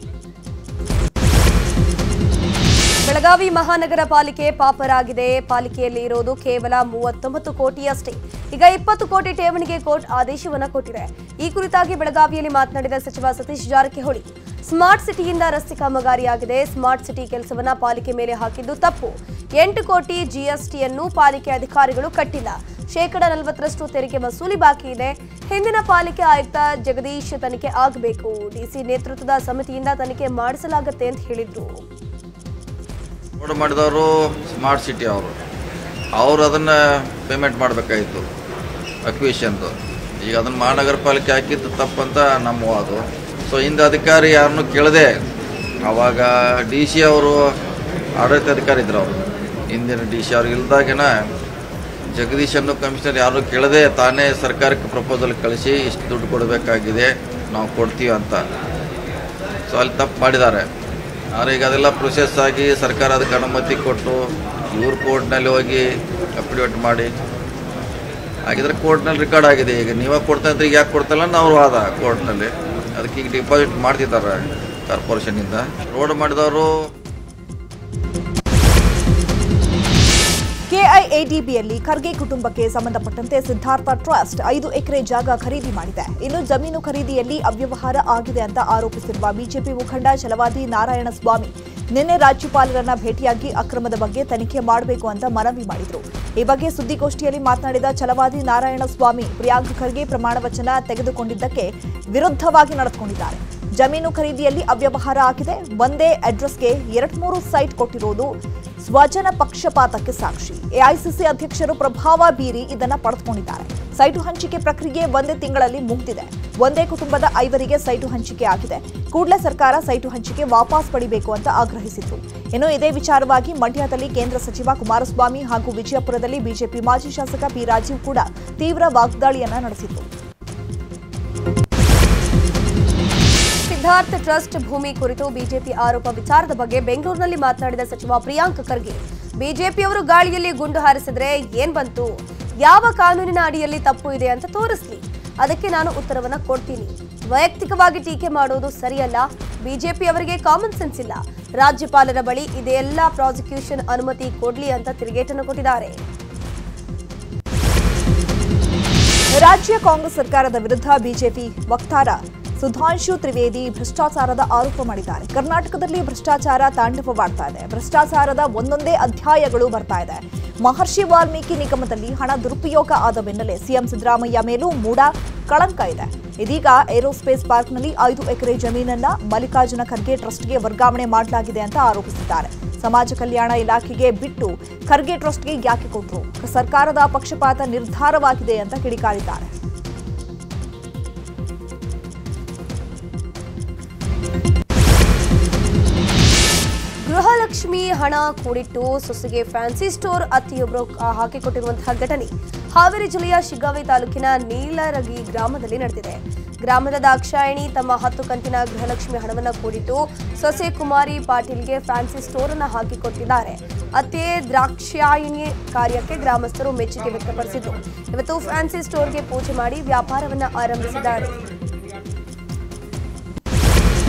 ಬೆಳಗಾವಿ ಮಹಾನಗರ ಪಾಲಿಕೆ ಪಾಪರಾಗಿದೆ ಪಾಲಿಕೆಯಲ್ಲಿ ಇರೋದು ಕೇವಲ ಮೂವತ್ತೊಂಬತ್ತು ಕೋಟಿಯಷ್ಟೇ ಈಗ ಇಪ್ಪತ್ತು ಕೋಟಿ ಠೇವಣಿಗೆ ಕೋರ್ಟ್ ಆದೇಶವನ್ನ ಕೊಟ್ಟಿದೆ ಈ ಕುರಿತಾಗಿ ಬೆಳಗಾವಿಯಲ್ಲಿ ಮಾತನಾಡಿದ ಸಚಿವ ಸತೀಶ್ ಜಾರಕಿಹೊಳಿ ಸ್ಮಾರ್ಟ್ ಸಿಟಿಯಿಂದ ರಸ್ತೆ ಕಾಮಗಾರಿಯಾಗಿದೆ ಸ್ಮಾರ್ಟ್ ಸಿಟಿ ಕೆಲಸವನ್ನ ಪಾಲಿಕೆ ಮೇಲೆ ಹಾಕಿದ್ದು ತಪ್ಪು ಎಂಟು ಕೋಟಿ ಜಿಎಸ್ಟಿಯನ್ನು ಪಾಲಿಕೆ ಅಧಿಕಾರಿಗಳು ಕಟ್ಟಿಲ್ಲ ಶೇಕಡ ನಲವತ್ತರಷ್ಟು ತೆರಿಗೆ ವಸೂಲಿ ಬಾಕಿ ಇದೆ ಹಿಂದಿನ ಪಾಲಿಕೆ ಆಯುಕ್ತ ಜಗದೀಶ್ ತನಿಖೆ ಆಗಬೇಕು ಡಿಸಿ ನೇತೃತ್ವದ ಸಮಿತಿಯಿಂದ ತನಿಖೆ ಮಾಡಿಸಲಾಗುತ್ತೆ ಅಂತ ಹೇಳಿದ್ರು ರೋಡ್ ಮಾಡಿದವರು ಸ್ಮಾರ್ಟ್ ಸಿಟಿ ಅವರು ಅವರು ಅದನ್ನು ಪೇಮೆಂಟ್ ಮಾಡಬೇಕಾಗಿತ್ತು ಅಕ್ವಿಷನ್ದು ಈಗ ಅದನ್ನು ಮಹಾನಗರ ಪಾಲಿಕೆ ಹಾಕಿದ್ದು ತಪ್ಪಂತ ನಮ್ಮ ವಾದು ಸೊ ಹಿಂದೆ ಅಧಿಕಾರಿ ಯಾರನ್ನೂ ಕೇಳದೆ ಆವಾಗ ಡಿ ಸಿ ಅವರು ಆಡಳಿತಾಧಿಕಾರಿ ಇದ್ರು ಅವರು ಹಿಂದಿನ ಡಿ ಸಿ ಅವ್ರು ಇಲ್ದಾಗಿನ ಜಗದೀಶ್ ಅನ್ನೋ ಕಮಿಷನರ್ ಯಾರು ಕೇಳದೆ ತಾನೇ ಸರ್ಕಾರಕ್ಕೆ ಪ್ರಪೋಸಲ್ ಕಳಿಸಿ ಇಷ್ಟು ದುಡ್ಡು ಕೊಡಬೇಕಾಗಿದೆ ನಾವು ಕೊಡ್ತೀವಿ ಅಂತ ಸೊ ಅಲ್ಲಿ ತಪ್ಪು ಮಾಡಿದ್ದಾರೆ ಆದರೆ ಈಗ ಅದೆಲ್ಲ ಪ್ರೊಸೆಸ್ ಆಗಿ ಸರ್ಕಾರ ಅದಕ್ಕೆ ಅನುಮತಿ ಕೊಟ್ಟು ಇವ್ರ ಕೋರ್ಟ್ನಲ್ಲಿ ಹೋಗಿ ಅಫಿಡವಿಟ್ ಮಾಡಿ ಹಾಗಿದ್ರೆ ಕೋರ್ಟ್ನಲ್ಲಿ ರೆಕಾರ್ಡ್ ಆಗಿದೆ ಈಗ ನೀವೇ ಕೊಡ್ತಾ ಇದ್ರೆ ಈಗ ಯಾಕೆ ಕೊಡ್ತಲ್ಲ ನಾವು ವಾದ ಕೋರ್ಟ್ನಲ್ಲಿ ಅದಕ್ಕೆ ಈಗ ಡಿಪಾಸಿಟ್ ಮಾಡ್ತಿದ್ದಾರೆ ಕಾರ್ಪೊರೇಷನಿಂದ ರೋಡ್ ಮಾಡಿದವರು ಕೆಐಎಡಿಬಿಯಲ್ಲಿ ಖರ್ಗೆ ಕುಟುಂಬಕ್ಕೆ ಸಂಬಂಧಪಟ್ಟಂತೆ ಸಿದ್ಧಾರ್ಥ ಟ್ರಸ್ಟ್ ಐದು ಎಕರೆ ಜಾಗ ಖರೀದಿ ಮಾಡಿದೆ ಇನ್ನು ಜಮೀನು ಖರೀದಿಯಲ್ಲಿ ಅವ್ಯವಹಾರ ಆಗಿದೆ ಅಂತ ಆರೋಪಿಸಿರುವ ಬಿಜೆಪಿ ಮುಖಂಡ ಛಲವಾದಿ ನಾರಾಯಣಸ್ವಾಮಿ ನಿನ್ನೆ ರಾಜ್ಯಪಾಲರನ್ನ ಭೇಟಿಯಾಗಿ ಅಕ್ರಮದ ಬಗ್ಗೆ ತನಿಖೆ ಮಾಡಬೇಕು ಅಂತ ಮನವಿ ಮಾಡಿದ್ರು ಈ ಬಗ್ಗೆ ಸುದ್ದಿಗೋಷ್ಠಿಯಲ್ಲಿ ಮಾತನಾಡಿದ ಛಲವಾದಿ ನಾರಾಯಣಸ್ವಾಮಿ ಪ್ರಿಯಾಂಕ್ ಖರ್ಗೆ ಪ್ರಮಾಣ ವಚನ ತೆಗೆದುಕೊಂಡಿದ್ದಕ್ಕೆ ವಿರುದ್ಧವಾಗಿ ನಡೆದುಕೊಂಡಿದ್ದಾರೆ ಜಮೀನು ಖರೀದಿಯಲ್ಲಿ ಅವ್ಯವಹಾರ ಆಗಿದೆ ಒಂದೇ ಅಡ್ರೆಸ್ಗೆ ಎರಡ್ಮೂರು ಸೈಟ್ ಕೊಟ್ಟಿರೋದು ಸ್ವಜನ ಪಕ್ಷಪಾತಕ್ಕೆ ಸಾಕ್ಷಿ ಎಐಸಿಸಿ ಅಧ್ಯಕ್ಷರು ಪ್ರಭಾವ ಬೀರಿ ಇದನ್ನ ಪಡೆದುಕೊಂಡಿದ್ದಾರೆ ಸೈಟು ಹಂಚಿಕೆ ಪ್ರಕ್ರಿಯೆ ಒಂದೇ ತಿಂಗಳಲ್ಲಿ ಮುಗಿದಿದೆ ಒಂದೇ ಕುಟುಂಬದ ಐವರಿಗೆ ಸೈಟು ಹಂಚಿಕೆ ಆಗಿದೆ ಕೂಡಲೇ ಸರ್ಕಾರ ಸೈಟು ಹಂಚಿಕೆ ವಾಪಸ್ ಪಡಿಬೇಕು ಅಂತ ಆಗ್ರಹಿಸಿದ್ರು ಇನ್ನು ಇದೇ ವಿಚಾರವಾಗಿ ಮಂಡ್ಯದಲ್ಲಿ ಕೇಂದ್ರ ಸಚಿವ ಕುಮಾರಸ್ವಾಮಿ ಹಾಗೂ ವಿಜಯಪುರದಲ್ಲಿ ಬಿಜೆಪಿ ಮಾಜಿ ಶಾಸಕ ಪಿ ರಾಜೀವ್ ಕೂಡ ತೀವ್ರ ವಾಗ್ದಾಳಿಯನ್ನ ನಡೆಸಿದ್ರು ಸಿದ್ಧಾರ್ಥ ಟ್ರಸ್ಟ್ ಭೂಮಿ ಕುರಿತು ಬಿಜೆಪಿ ಆರೋಪ ವಿಚಾರದ ಬಗ್ಗೆ ಬೆಂಗಳೂರಿನಲ್ಲಿ ಮಾತನಾಡಿದ ಸಚಿವ ಪ್ರಿಯಾಂಕ್ ಖರ್ಗೆ ಬಿಜೆಪಿಯವರು ಗಾಳಿಯಲ್ಲಿ ಗುಂಡು ಹಾರಿಸಿದ್ರೆ ಏನ್ ಬಂತು ಯಾವ ಕಾನೂನಿನ ಅಡಿಯಲ್ಲಿ ತಪ್ಪು ಇದೆ ಅಂತ ತೋರಿಸ್ಲಿ ಅದಕ್ಕೆ ನಾನು ಉತ್ತರವನ್ನ ಕೊಡ್ತೀನಿ ವೈಯಕ್ತಿಕವಾಗಿ ಟೀಕೆ ಮಾಡೋದು ಸರಿಯಲ್ಲ ಬಿಜೆಪಿ ಅವರಿಗೆ ಕಾಮನ್ ಸೆನ್ಸ್ ಇಲ್ಲ ರಾಜ್ಯಪಾಲರ ಬಳಿ ಇದೆಲ್ಲ ಪ್ರಾಸಿಕ್ಯೂಷನ್ ಅನುಮತಿ ಕೊಡ್ಲಿ ಅಂತ ತಿರುಗೇಟನ್ನು ಕೊಟ್ಟಿದ್ದಾರೆ ರಾಜ್ಯ ಕಾಂಗ್ರೆಸ್ ಸರ್ಕಾರದ ವಿರುದ್ಧ ಬಿಜೆಪಿ ವಕ್ತಾರ ಸುಧಾಂಶು ತ್ರಿವೇದಿ ಭ್ರಷ್ಟಾಚಾರದ ಆರೋಪ ಮಾಡಿದ್ದಾರೆ ಕರ್ನಾಟಕದಲ್ಲಿ ಭ್ರಷ್ಟಾಚಾರ ತಾಂಡವವಾಡ್ತಾ ಇದೆ ಭ್ರಷ್ಟಾಚಾರದ ಒಂದೊಂದೇ ಅಧ್ಯಾಯಗಳು ಬರ್ತಾ ಇದೆ ಮಹರ್ಷಿ ವಾಲ್ಮೀಕಿ ನಿಗಮದಲ್ಲಿ ಹಣ ದುರುಪಯೋಗ ಆದ ಬೆನ್ನಲ್ಲೇ ಸಿಎಂ ಸಿದ್ದರಾಮಯ್ಯ ಮೇಲೂ ಮೂಡ ಕಳಂಕ ಇದೆ ಇದೀಗ ಏರೋಸ್ಪೇಸ್ ಪಾರ್ಕ್ನಲ್ಲಿ ಐದು ಎಕರೆ ಜಮೀನನ್ನ ಮಲ್ಲಿಕಾರ್ಜುನ ಖರ್ಗೆ ಟ್ರಸ್ಟ್ಗೆ ವರ್ಗಾವಣೆ ಮಾಡಲಾಗಿದೆ ಅಂತ ಆರೋಪಿಸಿದ್ದಾರೆ ಸಮಾಜ ಕಲ್ಯಾಣ ಇಲಾಖೆಗೆ ಬಿಟ್ಟು ಖರ್ಗೆ ಟ್ರಸ್ಟ್ಗೆ ಯಾಕೆ ಕೊಟ್ಟರು ಸರ್ಕಾರದ ಪಕ್ಷಪಾತ ನಿರ್ಧಾರವಾಗಿದೆ ಅಂತ ಕಿಡಿಕಾರಿದ್ದಾರೆ ಗೃಹಲಕ್ಷ್ಮಿ ಹಣ ಕೂಡಿಟ್ಟು ಸೊಸೆಗೆ ಫ್ಯಾನ್ಸಿ ಸ್ಟೋರ್ ಅತ್ತಿಯೊಬ್ಬರು ಹಾಕಿಕೊಟ್ಟಿರುವಂತಹ ಘಟನೆ ಹಾವೇರಿ ಜಿಲ್ಲೆಯ ಶಿಗ್ಗಾವಿ ತಾಲೂಕಿನ ನೀಲರಗಿ ಗ್ರಾಮದಲ್ಲಿ ನಡೆದಿದೆ ಗ್ರಾಮದ ದಾಕ್ಷಾಯಣಿ ತಮ್ಮ ಹತ್ತು ಕಂತಿನ ಗೃಹಲಕ್ಷ್ಮಿ ಹಣವನ್ನು ಕೂಡಿಟ್ಟು ಸೊಸೆ ಕುಮಾರಿ ಪಾಟೀಲ್ಗೆ ಫ್ಯಾನ್ಸಿ ಸ್ಟೋರ್ ಅನ್ನು ಹಾಕಿಕೊಟ್ಟಿದ್ದಾರೆ ಅತ್ತೆ ದ್ರಾಕ್ಷಾಯಿಣಿ ಕಾರ್ಯಕ್ಕೆ ಗ್ರಾಮಸ್ಥರು ಮೆಚ್ಚುಗೆ ವ್ಯಕ್ತಪಡಿಸಿದ್ದು ಇವತ್ತು ಫ್ಯಾನ್ಸಿ ಸ್ಟೋರ್ಗೆ ಪೂಜೆ ಮಾಡಿ ವ್ಯಾಪಾರವನ್ನು ಆರಂಭಿಸಿದ್ದಾರೆ